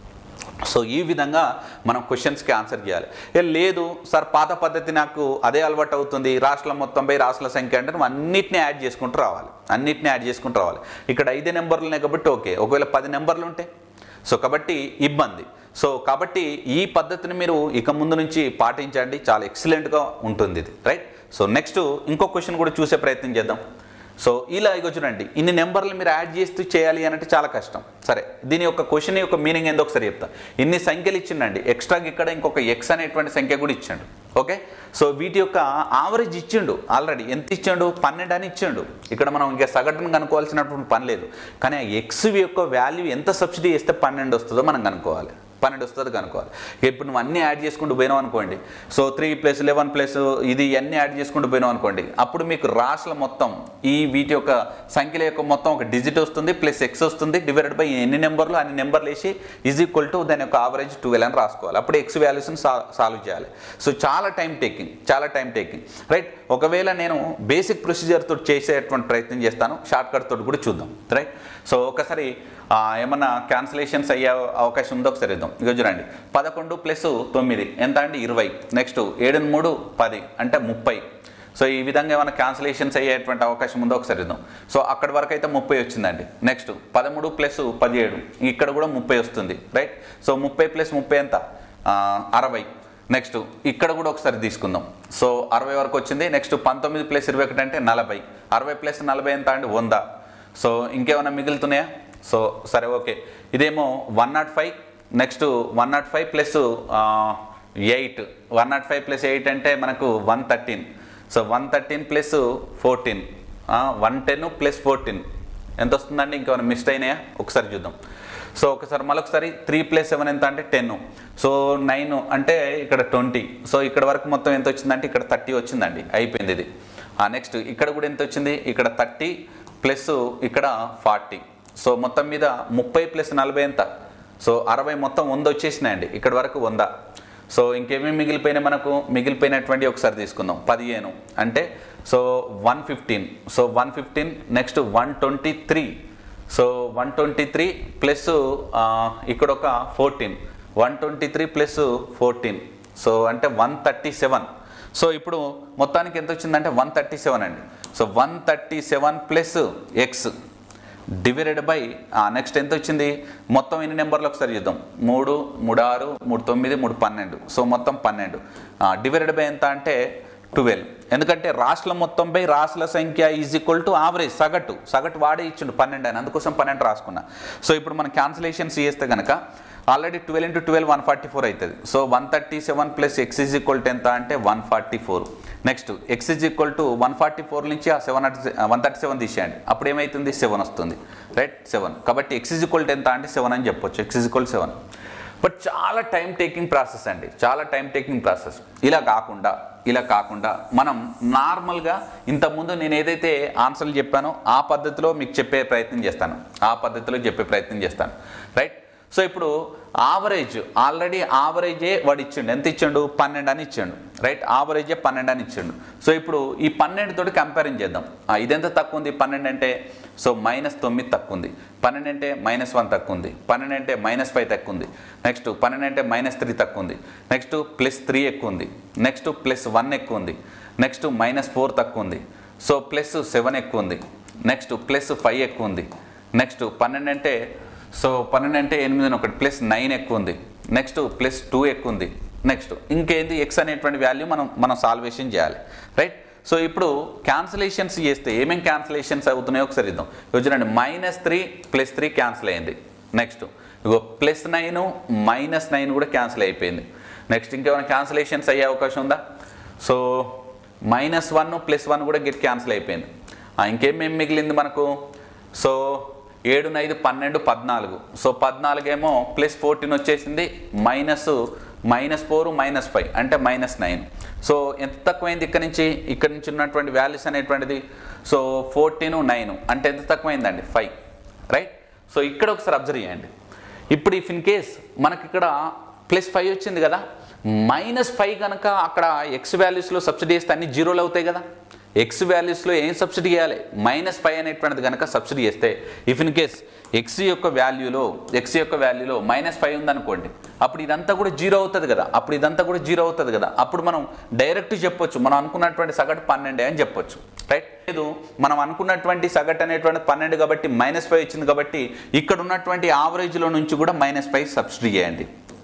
సో ఈ విధంగా మనం క్వశ్చన్స్కి ఆన్సర్ చేయాలి ఏ లేదు సార్ పాత పద్ధతి నాకు అదే అలవాటు అవుతుంది రాష్ట్రం మొత్తం పై రాష్ట్రాల సంఖ్య అంటే నువ్వు అన్నిటిని యాడ్ చేసుకుంటూ రావాలి అన్నిటిని యాడ్ చేసుకుంటూ రావాలి ఇక్కడ ఐదు నెంబర్లు ఉన్నాయి కాబట్టి ఓకే ఒకవేళ పది నెంబర్లు ఉంటే సో కాబట్టి ఇబ్బంది సో కాబట్టి ఈ పద్ధతిని మీరు ఇక ముందు నుంచి పాటించండి చాలా ఎక్సలెంట్గా ఉంటుంది ఇది రైట్ సో నెక్స్ట్ ఇంకో క్వశ్చన్ కూడా చూసే ప్రయత్నం చేద్దాం సో ఇలా ఇగో చూడండి ఇన్ని నెంబర్లు మీరు యాడ్ చేస్తూ చేయాలి అంటే చాలా కష్టం సరే దీని యొక్క క్వశ్చన్ యొక్క మీనింగ్ ఏందో ఒకసారి చెప్తా ఇన్ని సంఖ్యలు ఇచ్చిండండి ఎక్స్ట్రాకి ఇక్కడ ఇంకొక ఎక్స్ అనేటువంటి సంఖ్య కూడా ఇచ్చాడు ఓకే సో వీటి యొక్క ఆవరేజ్ ఇచ్చిండు ఆల్రెడీ ఎంత ఇచ్చాడు పన్నెండు అని ఇచ్చాడు ఇక్కడ మనం ఇంకా సగటును కనుక్కోవాల్సినటువంటి పని లేదు కానీ ఆ ఎక్స్ యొక్క వాల్యూ ఎంత సబ్సిడీ చేస్తే పన్నెండు వస్తుందో మనం కనుక్కోవాలి పన్నెండు వస్తుంది కనుక్కోవాలి ఇప్పుడు నువ్వు అన్నీ యాడ్ చేసుకుంటూ పోయినావు అనుకోండి so three plus eleven plus ఇది అన్నీ యాడ్ చేసుకుంటూ పోయినావు అనుకోండి అప్పుడు మీకు రాష్ట్రం మొత్తం ఈ వీటి యొక్క సంఖ్యల యొక్క మొత్తం ఒక డిజిట్ వస్తుంది ప్లస్ ఎక్స్ వస్తుంది డివైడెడ్ బై ఎన్ని నెంబర్లు అన్ని నెంబర్లు వేసి ఈజ్ ఈక్వల్ టు దాని యొక్క ఆవరేజ్ ట్వెల్వ్ అని రాసుకోవాలి అప్పుడు ఎక్స్ వాల్యూస్ని సాల్వ్ చేయాలి సో చాలా టైం టేకింగ్ చాలా టైం టేకింగ్ రైట్ ఒకవేళ నేను బేసిక్ ప్రొసీజర్ తోటి చేసేటువంటి ప్రయత్నం చేస్తాను షార్ట్ కట్ తోటి కూడా చూద్దాం రైట్ సో ఒకసారి ఆ, ఏమన్నా క్యాన్సిలేషన్స్ అయ్యే అవకాశం ఉందో ఒకసారి ఇద్దాం ఇక చూడండి పదకొండు ప్లస్ తొమ్మిది ఎంత అంటే ఇరవై నెక్స్ట్ ఏడు మూడు పది అంటే ముప్పై సో ఈ విధంగా ఏమైనా క్యాన్సిలేషన్స్ అయ్యేటువంటి అవకాశం ఉందో ఒకసారి ఇద్దాం సో అక్కడి వరకు అయితే ముప్పై వచ్చిందండి నెక్స్ట్ పదమూడు ప్లస్ పదిహేడు ఇక్కడ కూడా ముప్పై వస్తుంది రైట్ సో ముప్పై ప్లస్ ముప్పై ఎంత ఆ, అరవై నెక్స్ట్ ఇక్కడ కూడా ఒకసారి తీసుకుందాం సో అరవై వరకు వచ్చింది నెక్స్ట్ పంతొమ్మిది ప్లస్ ఇరవై ఒకటి అంటే నలభై అరవై ప్లస్ నలభై ఎంత అంటే వంద సో ఇంకేమైనా మిగులుతున్నాయా సో సరే ఓకే ఇదేమో one naught five next one naught five plus eight one naught five plus eight అంటే మనకు one thirteen so one thirteen plus fourteen one ten plus fourteen ఎంత వస్తుందండి ఇంకేమైనా మిస్ అయినాయా ఒకసారి చూద్దాం సో ఒకసారి మరొకసారి త్రీ ప్లస్ సెవెన్ ఎంత అంటే టెన్ సో నైన్ అంటే ఇక్కడ ట్వంటీ సో ఇక్కడ వరకు మొత్తం ఎంత వచ్చిందంటే ఇక్కడ థర్టీ వచ్చిందండి అయిపోయింది ఇది నెక్స్ట్ ఇక్కడ కూడా ఎంత వచ్చింది ఇక్కడ థర్టీ ప్లస్ ఇక్కడ ఫార్టీ సో మొత్తం మీద ముప్పై ప్లస్ నలభై ఎంత సో అరవై మొత్తం వంద వచ్చేసినాయండి ఇక్కడ వరకు వంద సో ఇంకేమేమి మిగిలిపోయినాయి మనకు మిగిలిపోయినటువంటి ఒకసారి తీసుకుందాం పదిహేను అంటే so one fifteen so one fifteen next one twenty three so one twenty three plus ఇక్కడ ఒక fourteen one twenty three plus fourteen so అంటే వన్ థర్టీ సెవెన్ సో ఇప్పుడు మొత్తానికి ఎంత వచ్చిందంటే వన్ థర్టీ సెవెన్ అండి so one thirty seven plus x divided by next ఎంత వచ్చింది మొత్తం ఎన్ని నెంబర్లు ఒకసారి చూద్దాం మూడు మూడు ఆరు మూడు తొమ్మిది మూడు పన్నెండు సో మొత్తం పన్నెండు డివైడెడ్ బై ఎంత అంటే ట్వెల్వ్ ఎందుకంటే రాష్ట్రం మొత్తం బై రాష్ట్రాల సంఖ్య ఈజ్ ఈక్వల్ టు ఆవరేజ్ సగటు సగటు వాడే ఇచ్చిండు పన్నెండు అని అందుకోసం పన్నెండు రాసుకున్నా సో ఇప్పుడు మనం క్యాన్సిలేషన్స్ చేస్తే కనుక already twelve into twelve one forty four అవుతుంది so one thirty seven plus x is equal to ఎంత అంటే one forty four next x is equal to one forty four నుంచి ఆ సెవెన్ వన్ థర్టీ సెవెన్ తీసేయండి అప్పుడు ఏమవుతుంది seven వస్తుంది right seven కాబట్టి ఎక్స్ ఈజ్ ఈక్వల్ టు ఎంత అంటే సెవెన్ అని చెప్పొచ్చు x is equal seven but చాలా టైం టేకింగ్ ప్రాసెస్ అండి చాలా టైం టేకింగ్ ప్రాసెస్ ఇలా కాకుండా ఇలా కాకుండా మనం నార్మల్గా ఇంతకుముందు నేను ఏదైతే ఆన్సర్లు చెప్పానో ఆ పద్ధతిలో మీకు చెప్పే ప్రయత్నం చేస్తాను ఆ పద్ధతిలో చెప్పే ప్రయత్నం చేస్తాను రైట్ సో ఇప్పుడు ఆవరేజ్ ఆల్రెడీ ఆవరేజే వాడు ఇచ్చిండు ఎంత ఇచ్చిండు పన్నెండు అని ఇచ్చిండు రైట్ ఆవరేజే పన్నెండు అని ఇచ్చిండు సో ఇప్పుడు ఈ పన్నెండు తోటి కంపారిజన్ చేద్దాం ఆ, ఇదెంత తక్కువ ఉంది పన్నెండు అంటే సో మైనస్ తొమ్మిది తక్కువ ఉంది పన్నెండు అంటే మైనస్ వన్ తక్కువ ఉంది పన్నెండు అంటే మైనస్ ఫైవ్ తక్కువ ఉంది నెక్స్ట్ పన్నెండు అంటే మైనస్ త్రీ తక్కువ ఉంది నెక్స్ట్ ప్లస్ త్రీ ఎక్కువ ఉంది నెక్స్ట్ ప్లస్ వన్ ఎక్కువ ఉంది నెక్స్ట్ మైనస్ ఫోర్ తక్కువ ఉంది సో ప్లస్ సెవెన్ ఎక్కువ ఉంది నెక్స్ట్ ప్లస్ ఫైవ్ ఎక్కువ ఉంది నెక్స్ట్ పన్నెండు అంటే సో పన్నెండు అంటే ఎనిమిది అని ఒకటి ప్లస్ నైన్ ఎక్కువ ఉంది నెక్స్ట్ ప్లస్ టూ ఎక్కువ ఉంది నెక్స్ట్ ఇంకేంది ఎక్స్ అనేటువంటి వాల్యూ మనం మనం సాల్వేషన్ చేయాలి రైట్ సో ఇప్పుడు క్యాన్సిలేషన్స్ చేస్తే ఏమేమి క్యాన్సిలేషన్స్ అవుతున్నాయో ఒకసారి ఇద్దాం ఇప్పుడు చూడండి minus three plus three cancel అయింది నెక్స్ట్ ఇగో ప్లస్ నైన్ మైనస్ నైన్ కూడా క్యాన్సిల్ అయిపోయింది నెక్స్ట్ ఇంకేమైనా క్యాన్సిలేషన్స్ అయ్యే అవకాశం ఉందా so minus one plus one కూడా గెట్ క్యాన్సిల్ అయిపోయింది ఆ, ఇంకేమేం మిగిలింది మనకు సో ఏడు ఐదు పన్నెండు పద్నాలుగు సో పద్నాలుగేమో ప్లస్ ఫోర్టీన్ వచ్చేసింది minus minus four minus five అంటే మైనస్ నైన్ సో ఎంత తక్కువైంది ఇక్కడ నుంచి ఇక్కడ నుంచి ఉన్నటువంటి వాల్యూస్ అనేటువంటిది సో ఫోర్టీన్ నైన్ అంటే ఎంత తక్కువైందండి ఫైవ్ రైట్ సో ఇక్కడ ఒకసారి అబ్జర్వ్ చేయండి ఇప్పుడు ఇఫ్ ఇన్ కేస్ మనకి ఇక్కడ ప్లస్ ఫైవ్ వచ్చింది కదా మైనస్ ఫైవ్ కనుక అక్కడ ఎక్స్ వాల్యూస్లో సబ్సిడీ చేస్తే అన్ని జీరోలు అవుతాయి కదా ఎక్స్ వాల్యూస్లో ఏం సబ్సిడీ చేయాలి మైనస్ ఫైవ్ అనేటువంటిది కనుక సబ్సిడీ చేస్తే ఇఫ్ ఇన్ కేస్ ఎక్స్ యొక్క వాల్యూలో ఎక్స్ యొక్క వాల్యూలో మైనస్ ఫైవ్ ఉందనుకోండి అప్పుడు ఇదంతా కూడా జీరో అవుతుంది కదా అప్పుడు ఇదంతా కూడా జీరో అవుతుంది కదా అప్పుడు మనం డైరెక్ట్ చెప్పొచ్చు మనం అనుకున్నటువంటి సగటు పన్నెండే అని చెప్పొచ్చు రైట్ లేదు మనం అనుకున్నటువంటి సగటు అనేటువంటి పన్నెండు కాబట్టి మైనస్ ఫైవ్ వచ్చింది కాబట్టి ఇక్కడ ఉన్నటువంటి యావరేజ్లో నుంచి కూడా మైనస్ ఫైవ్ సబ్సిడీ చేయండి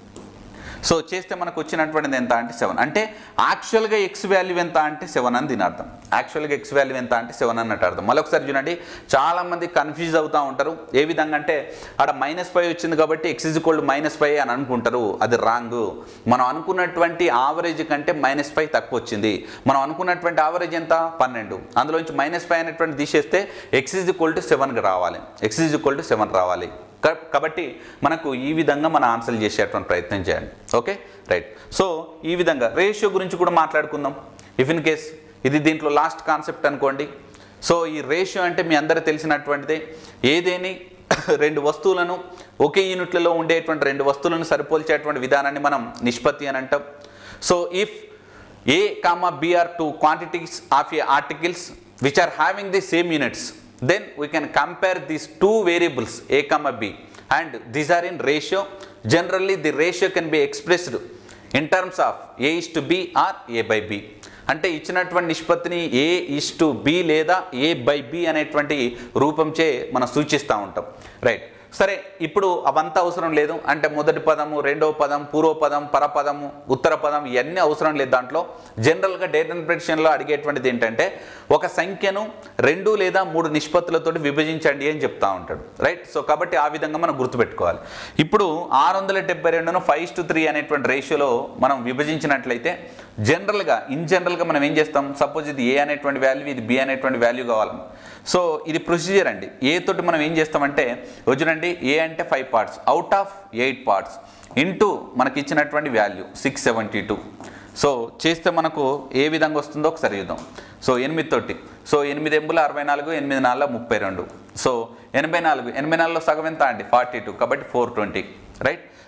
సో చేస్తే మనకు వచ్చినటువంటిది ఎంత అంటే సెవెన్ అంటే యాక్చువల్గా ఎక్స్ వాల్యూ ఎంత అంటే సెవెన్ అని దీని అర్థం యాక్చువల్గా ఎక్స్ వాల్యూ ఎంత అంటే సెవెన్ అన్నట్టు అర్థం మళ్ళీ ఒకసారి చూడండి చాలా మంది కన్ఫ్యూజ్ అవుతూ ఉంటారు ఏ విధంగా అంటే ఆడ మైనస్ ఫైవ్ వచ్చింది కాబట్టి x is equal minus five అని అనుకుంటారు అది రాంగ్ మనం అనుకున్నటువంటి ఆవరేజ్ కంటే మైనస్ ఫైవ్ తక్కువ వచ్చింది మనం అనుకున్నటువంటి ఆవరేజ్ ఎంత పన్నెండు అందులోంచి మైనస్ ఫైవ్ అనేటువంటి తీసేస్తే ఎక్స్ ఇజ్ ఈక్వల్ టు సెవెన్కి రావాలి x is equal to seven రావాలి క- కాబట్టి మనకు ఈ విధంగా మన ఆన్సర్లు చేసేటువంటి ప్రయత్నం చేయండి ఓకే రైట్ సో ఈ విధంగా రేషియో గురించి కూడా మాట్లాడుకుందాం ఇఫ్ ఇన్ కేస్ ఇది దీంట్లో లాస్ట్ కాన్సెప్ట్ అనుకోండి సో ఈ రేషియో అంటే మీ అందరూ తెలిసినటువంటిదే ఏదేని రెండు వస్తువులను ఒకే యూనిట్లలో ఉండేటువంటి రెండు వస్తువులను సరిపోల్చేటువంటి విధానాన్ని మనం నిష్పత్తి అని అంటాం so if A comma B are two quantities of a articles which are having the same units. Then we can compare these two variables A comma B and these are in ratio. Generally the ratio can be expressed in terms of A is to B or A by B. అంటే ఇచ్చినటువంటి నిష్పత్తిని A is to be లేదా ఏ by B అనేటువంటి రూపంచే మనం సూచిస్తూ ఉంటాం right సరే ఇప్పుడు అవంతా అవసరం లేదు అంటే మొదటి పదము రెండవ పదం పూర్వ పదం పరపదము ఉత్తర పదం ఇవన్నీ అవసరం లేదు దాంట్లో జనరల్గా డేటా ఇంప్రెషన్లో అడిగేటువంటిది ఏంటంటే ఒక సంఖ్యను రెండు లేదా మూడు నిష్పత్తులతో విభజించండి అని చెప్తా ఉంటాడు రైట్ సో కాబట్టి ఆ విధంగా మనం గుర్తుపెట్టుకోవాలి ఇప్పుడు ఆరు వందల డెబ్బై రెండును ఫైవ్ టు త్రీ అనేటువంటి రేషియోలో మనం విభజించినట్లయితే జనరల్గా ఇన్ జనరల్గా మనం ఏం చేస్తాం సపోజ్ ఇది ఏ అనేటువంటి వాల్యూ ఇది బి అనేటువంటి వాల్యూ కావాలి సో ఇది ప్రొసీజర్ అండి ఏ తోటి మనం ఏం చేస్తామంటే చూడండి ఏ అంటే five parts out of eight parts into మనకి ఇచ్చినటువంటి value six seventy two so చేస్తే మనకు ఏ విధంగా వస్తుందో ఒకసారి చూద్దాం సో ఎనిమిది తోటి సో ఎనిమిది ఎంబుల అరవై నాలుగు ఎనిమిది నాలుగు ముప్పై రెండు సో ఎనభై నాలుగు ఎనభై నాలుగులో సగం ఎంత అండి ఫార్టీ టూ కాబట్టి ఫోర్ ట్వంటీ రైట్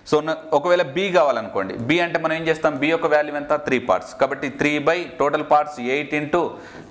సో న- ఒకవేళ బి కావాలనుకోండి బి అంటే మనం ఏం చేస్తాం బి యొక్క వాల్యూ ఎంత త్రీ పార్ట్స్ కాబట్టి three by total parts eight into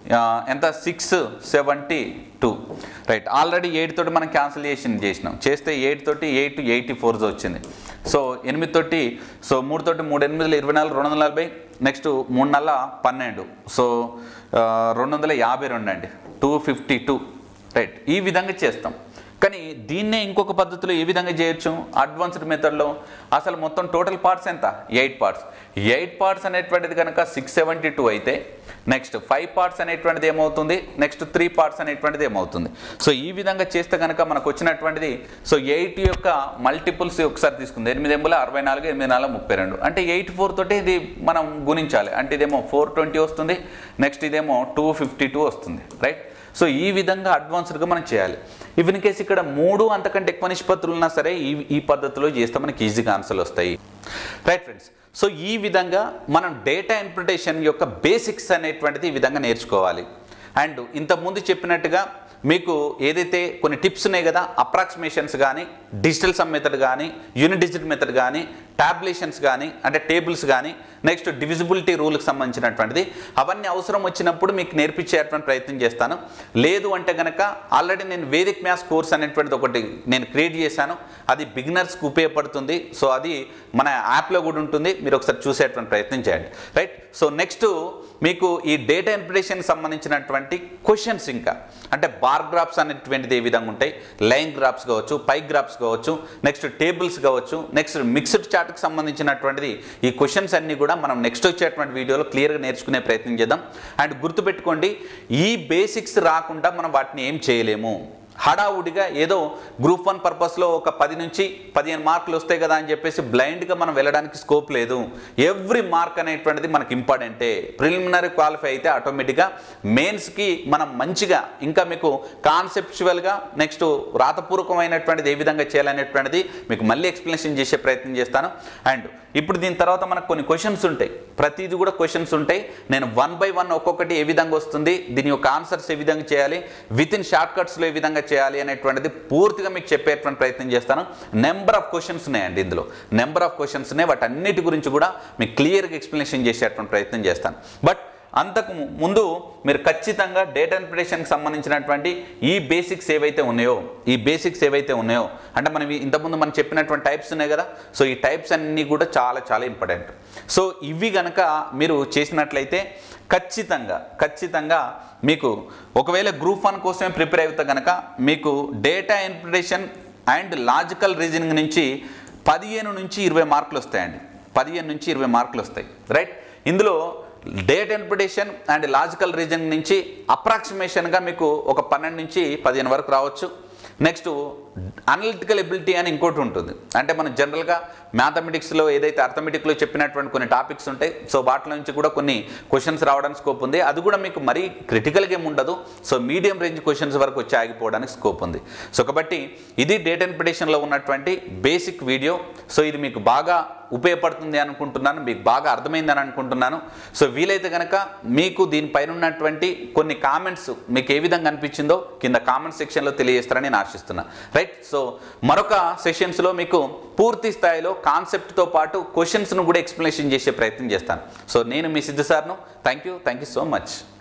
ఎంత six seventy two right already eight తోటి మనం క్యాన్సిలేషన్ చేసినాం చేస్తే ఎయిట్ తోటి ఎయిట్ ఎయిటీ ఫోర్స్ వచ్చింది సో ఎనిమిది తోటి సో మూడు తోటి మూడు ఎనిమిదిలో ఇరవై నాలుగు రెండు వందల నలభై నెక్స్ట్ మూడు నెలల పన్నెండు సో ఆ, రెండు వందల యాభై రెండు అండి టూ ఫిఫ్టీ టూ రైట్ ఈ విధంగా చేస్తాం కానీ దీన్నే ఇంకొక పద్ధతిలో ఏ విధంగా చేయొచ్చు అడ్వాన్స్డ్ మెథడ్లో అసలు మొత్తం టోటల్ పార్ట్స్ ఎంత ఎయిట్ పార్ట్స్ ఎయిట్ పార్ట్స్ అనేటువంటిది కనుక సిక్స్ సెవెంటీ టూ అయితే నెక్స్ట్ ఫైవ్ పార్ట్స్ అనేటువంటిది ఏమవుతుంది నెక్స్ట్ త్రీ పార్ట్స్ అనేటువంటిది ఏమవుతుంది సో ఈ విధంగా చేస్తే కనుక మనకు వచ్చినటువంటిది సో ఎయిట్ యొక్క మల్టిపుల్స్ ఒకసారి తీసుకుంది ఎనిమిది ఎంబుల అరవై నాలుగు ఎనిమిది నాలుగు ముప్పై రెండు అంటే ఎయిట్ ఫోర్ తోటి ఇది మనం గుణించాలి అంటే ఇదేమో ఫోర్ ట్వంటీ వస్తుంది నెక్స్ట్ ఇదేమో టూ ఫిఫ్టీ టూ వస్తుంది రైట్ సో ఈ విధంగా అడ్వాన్స్డ్గా మనం చేయాలి ఇవన్ కేసు ఇక్కడ మూడు అంతకంటే ఎక్కువ నిష్పత్తులు ఉన్నా సరే ఈ ఈ పద్ధతిలో చేస్తే మనకి ఈజీగా ఆన్సర్లు వస్తాయి రైట్ ఫ్రెండ్స్ సో ఈ విధంగా మనం డేటా ఇంప్రిటేషన్ యొక్క బేసిక్స్ అనేటువంటిది ఈ విధంగా నేర్చుకోవాలి అండ్ ఇంతకుముందు చెప్పినట్టుగా మీకు ఏదైతే కొన్ని టిప్స్ ఉన్నాయి కదా అప్రాక్సిమేషన్స్ కానీ డిజిటల్ సమ్ మెథడ్ కానీ యూనిట్ డిజిట్ మెథడ్ కానీ టాబ్లేషన్స్ కానీ అంటే టేబుల్స్ కానీ నెక్స్ట్ డివిజిబిలిటీ రూల్కి సంబంధించినటువంటిది అవన్నీ అవసరం వచ్చినప్పుడు మీకు నేర్పించేటువంటి ప్రయత్నం చేస్తాను లేదు అంటే కనుక ఆల్రెడీ నేను వేదిక్ మ్యాథ్స్ కోర్స్ అనేటువంటిది ఒకటి నేను క్రియేట్ చేశాను అది బిగినర్స్కి ఉపయోగపడుతుంది సో అది మన యాప్లో కూడా ఉంటుంది మీరు ఒకసారి చూసేటువంటి ప్రయత్నం చేయండి రైట్ సో నెక్స్ట్ మీకు ఈ డేటా ఇంప్రిటేషన్కి సంబంధించినటువంటి క్వశ్చన్స్ ఇంకా అంటే బార్ గ్రాఫ్స్ అనేటువంటిది ఏ విధంగా ఉంటాయి లైన్ గ్రాఫ్స్ కావచ్చు పై గ్రాఫ్స్ కావచ్చు నెక్స్ట్ టేబుల్స్ కావచ్చు నెక్స్ట్ మిక్స్డ్ చార్ట్కి సంబంధించినటువంటిది ఈ క్వశ్చన్స్ అన్నీ కూడా మనం నెక్స్ట్ వచ్చేటువంటి వీడియోలో క్లియర్గా నేర్చుకునే ప్రయత్నం చేద్దాం అండ్ గుర్తుపెట్టుకోండి ఈ బేసిక్స్ రాకుండా మనం వాటిని ఏం చేయలేము హడావుడిగా ఏదో గ్రూప్ వన్ పర్పస్లో ఒక పది నుంచి పదిహేను మార్కులు వస్తాయి కదా అని చెప్పేసి బ్లైండ్గా మనం వెళ్ళడానికి స్కోప్ లేదు ఎవ్రీ మార్క్ అనేటువంటిది మనకి ఇంపార్టెంటే ప్రిలిమినరీ క్వాలిఫై అయితే ఆటోమేటిక్గా మెయిన్స్కి మనం మంచిగా ఇంకా మీకు కాన్సెప్చువల్గా నెక్స్ట్ రాతపూర్వకమైనటువంటిది ఏ విధంగా చేయాలనేటువంటిది మీకు మళ్ళీ ఎక్స్ప్లెనేషన్ చేసే ప్రయత్నం చేస్తాను అండ్ ఇప్పుడు దీని తర్వాత మనకు కొన్ని క్వశ్చన్స్ ఉంటాయి ప్రతిదీ కూడా క్వశ్చన్స్ ఉంటాయి నేను వన్ బై వన్ ఒక్కొక్కటి ఏ విధంగా వస్తుంది దీని యొక్క ఆన్సర్స్ ఏ విధంగా చేయాలి విత్ ఇన్ షార్ట్ కట్స్లో ఏ విధంగా చేయాలి అనేటువంటిది పూర్తిగా మీకు చెప్పేటువంటి ప్రయత్నం చేస్తాను నెంబర్ ఆఫ్ క్వశ్చన్స్ ఉన్నాయండి ఇందులో నెంబర్ ఆఫ్ క్వశ్చన్స్ ఉన్నాయి వాటి అన్నిటి గురించి కూడా మీకు క్లియర్గా ఎక్స్ప్లెనేషన్ చేసేటువంటి ప్రయత్నం చేస్తాను బట్ అంతకు ము- ముందు మీరు ఖచ్చితంగా డేటా ఇంప్రిటేషన్కి సంబంధించినటువంటి ఈ బేసిక్స్ ఏవైతే ఉన్నాయో ఈ బేసిక్స్ ఏవైతే ఉన్నాయో అంటే మనం ఈ- ఇంతకుముందు మనం చెప్పినటువంటి టైప్స్ ఉన్నాయి కదా సో ఈ టైప్స్ అన్నీ కూడా చాలా చాలా ఇంపార్టెంట్ సో ఇవి గనక మీరు చేసినట్లయితే ఖచ్చితంగా ఖచ్చితంగా మీకు ఒకవేళ గ్రూప్ వన్ కోసమే ప్రిపేర్ అవుతే కనుక మీకు data interpretation and logical reasoning నుంచి పదిహేను నుంచి ఇరవై మార్కులు వస్తాయండి పదిహేను నుంచి ఇరవై మార్కులు వస్తాయి రైట్ ఇందులో data interpretation and logical reason నుంచి అప్రాక్సిమేషన్గా మీకు ఒక పన్నెండు నుంచి పదిహేను వరకు రావచ్చు నెక్స్ట్ అనలిటికల్ ఎబిలిటీ అని ఇంకోటి ఉంటుంది అంటే మనం జనరల్గా మ్యాథమెటిక్స్లో ఏదైతే అర్థమెటిక్లో చెప్పినటువంటి కొన్ని టాపిక్స్ ఉంటాయి సో వాటి నుంచి కూడా కొన్ని క్వశ్చన్స్ రావడానికి స్కోప్ ఉంది అది కూడా మీకు మరీ క్రిటికల్గా ఏమి ఉండదు సో మీడియం రేంజ్ క్వశ్చన్స్ వరకు వచ్చి ఆగిపోవడానికి స్కోప్ ఉంది సో కాబట్టి ఇది డేట్ ఇంప్రిటేషన్లో ఉన్నటువంటి బేసిక్ వీడియో సో ఇది మీకు బాగా ఉపయోగపడుతుంది అనుకుంటున్నాను మీకు బాగా అర్థమైందని అనుకుంటున్నాను సో వీలైతే కనుక మీకు దీనిపైన ఉన్నటువంటి కొన్ని కామెంట్స్ మీకు ఏ విధంగా అనిపించిందో కింద కామెంట్ సెక్షన్లో తెలియజేస్తారని నేను ఆశిస్తున్నా రైట్ సో మరొక సెషన్స్లో మీకు పూర్తి స్థాయిలో కాన్సెప్ట్తో పాటు క్వశ్చన్స్ను కూడా ఎక్స్ప్లెనేషన్ చేసే ప్రయత్నం చేస్తాను సో నేను మీ సిద్ధు సార్ను thank you thank you so much